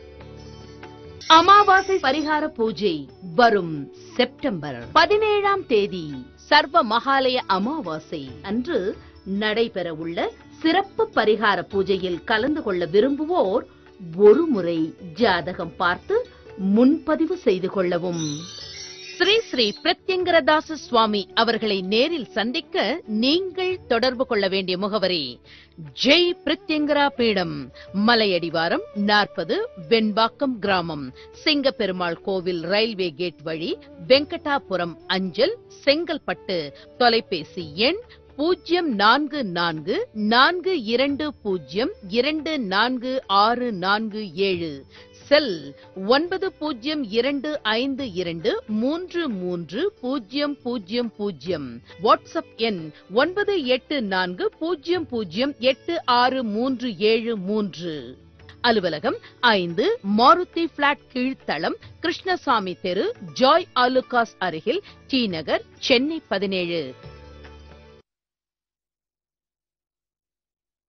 அமாவாசை பரிகார பூஜை வரும் செப்டம்பர் பதினேழாம் தேதி சர்வ மகாலய அமாவாசை அன்று நடைபெறவுள்ள சிறப்பு பரிகார பூஜையில் கலந்து கொள்ள விரும்புவோர் ஒருமுறை ஜாதகம் பார்த்து முன்பதிவு செய்து கொள்ளவும் ஸ்ரீ ஸ்ரீ பிரத்யங்கரதாச சுவாமி அவர்களை நேரில் சந்திக்க நீங்கள் தொடர்பு கொள்ள வேண்டிய முகவரி ஜெய் பிரத்யங்கரா பீடம் மலையடிவாரம் நாற்பது வெண்பாக்கம் கிராமம் சிங்கப்பெருமாள் கோவில் ரயில்வே கேட் வழி வெங்கடாபுரம் அஞ்சல் செங்கல்பட்டு தொலைபேசி எண் பூஜ்ஜியம் நான்கு நான்கு நான்கு இரண்டு பூஜ்ஜியம் இரண்டு நான்கு ஆறு நான்கு ஏழு செல் ஒன்பது பூஜ்ஜியம் இரண்டு ஐந்து இரண்டு மூன்று மூன்று பூஜ்ஜியம் பூஜ்ஜியம் பூஜ்ஜியம் வாட்ஸ்அப் எண் ஒன்பது எட்டு நான்கு பூஜ்ஜியம் பூஜ்ஜியம் எட்டு ஆறு மூன்று ஏழு மூன்று அலுவலகம் ஐந்து மாருதி பிளாட் கீழ்த்தளம் கிருஷ்ணசாமி தெரு ஜாய் ஆலுகாஸ் அருகில் டி நகர் சென்னை பதினேழு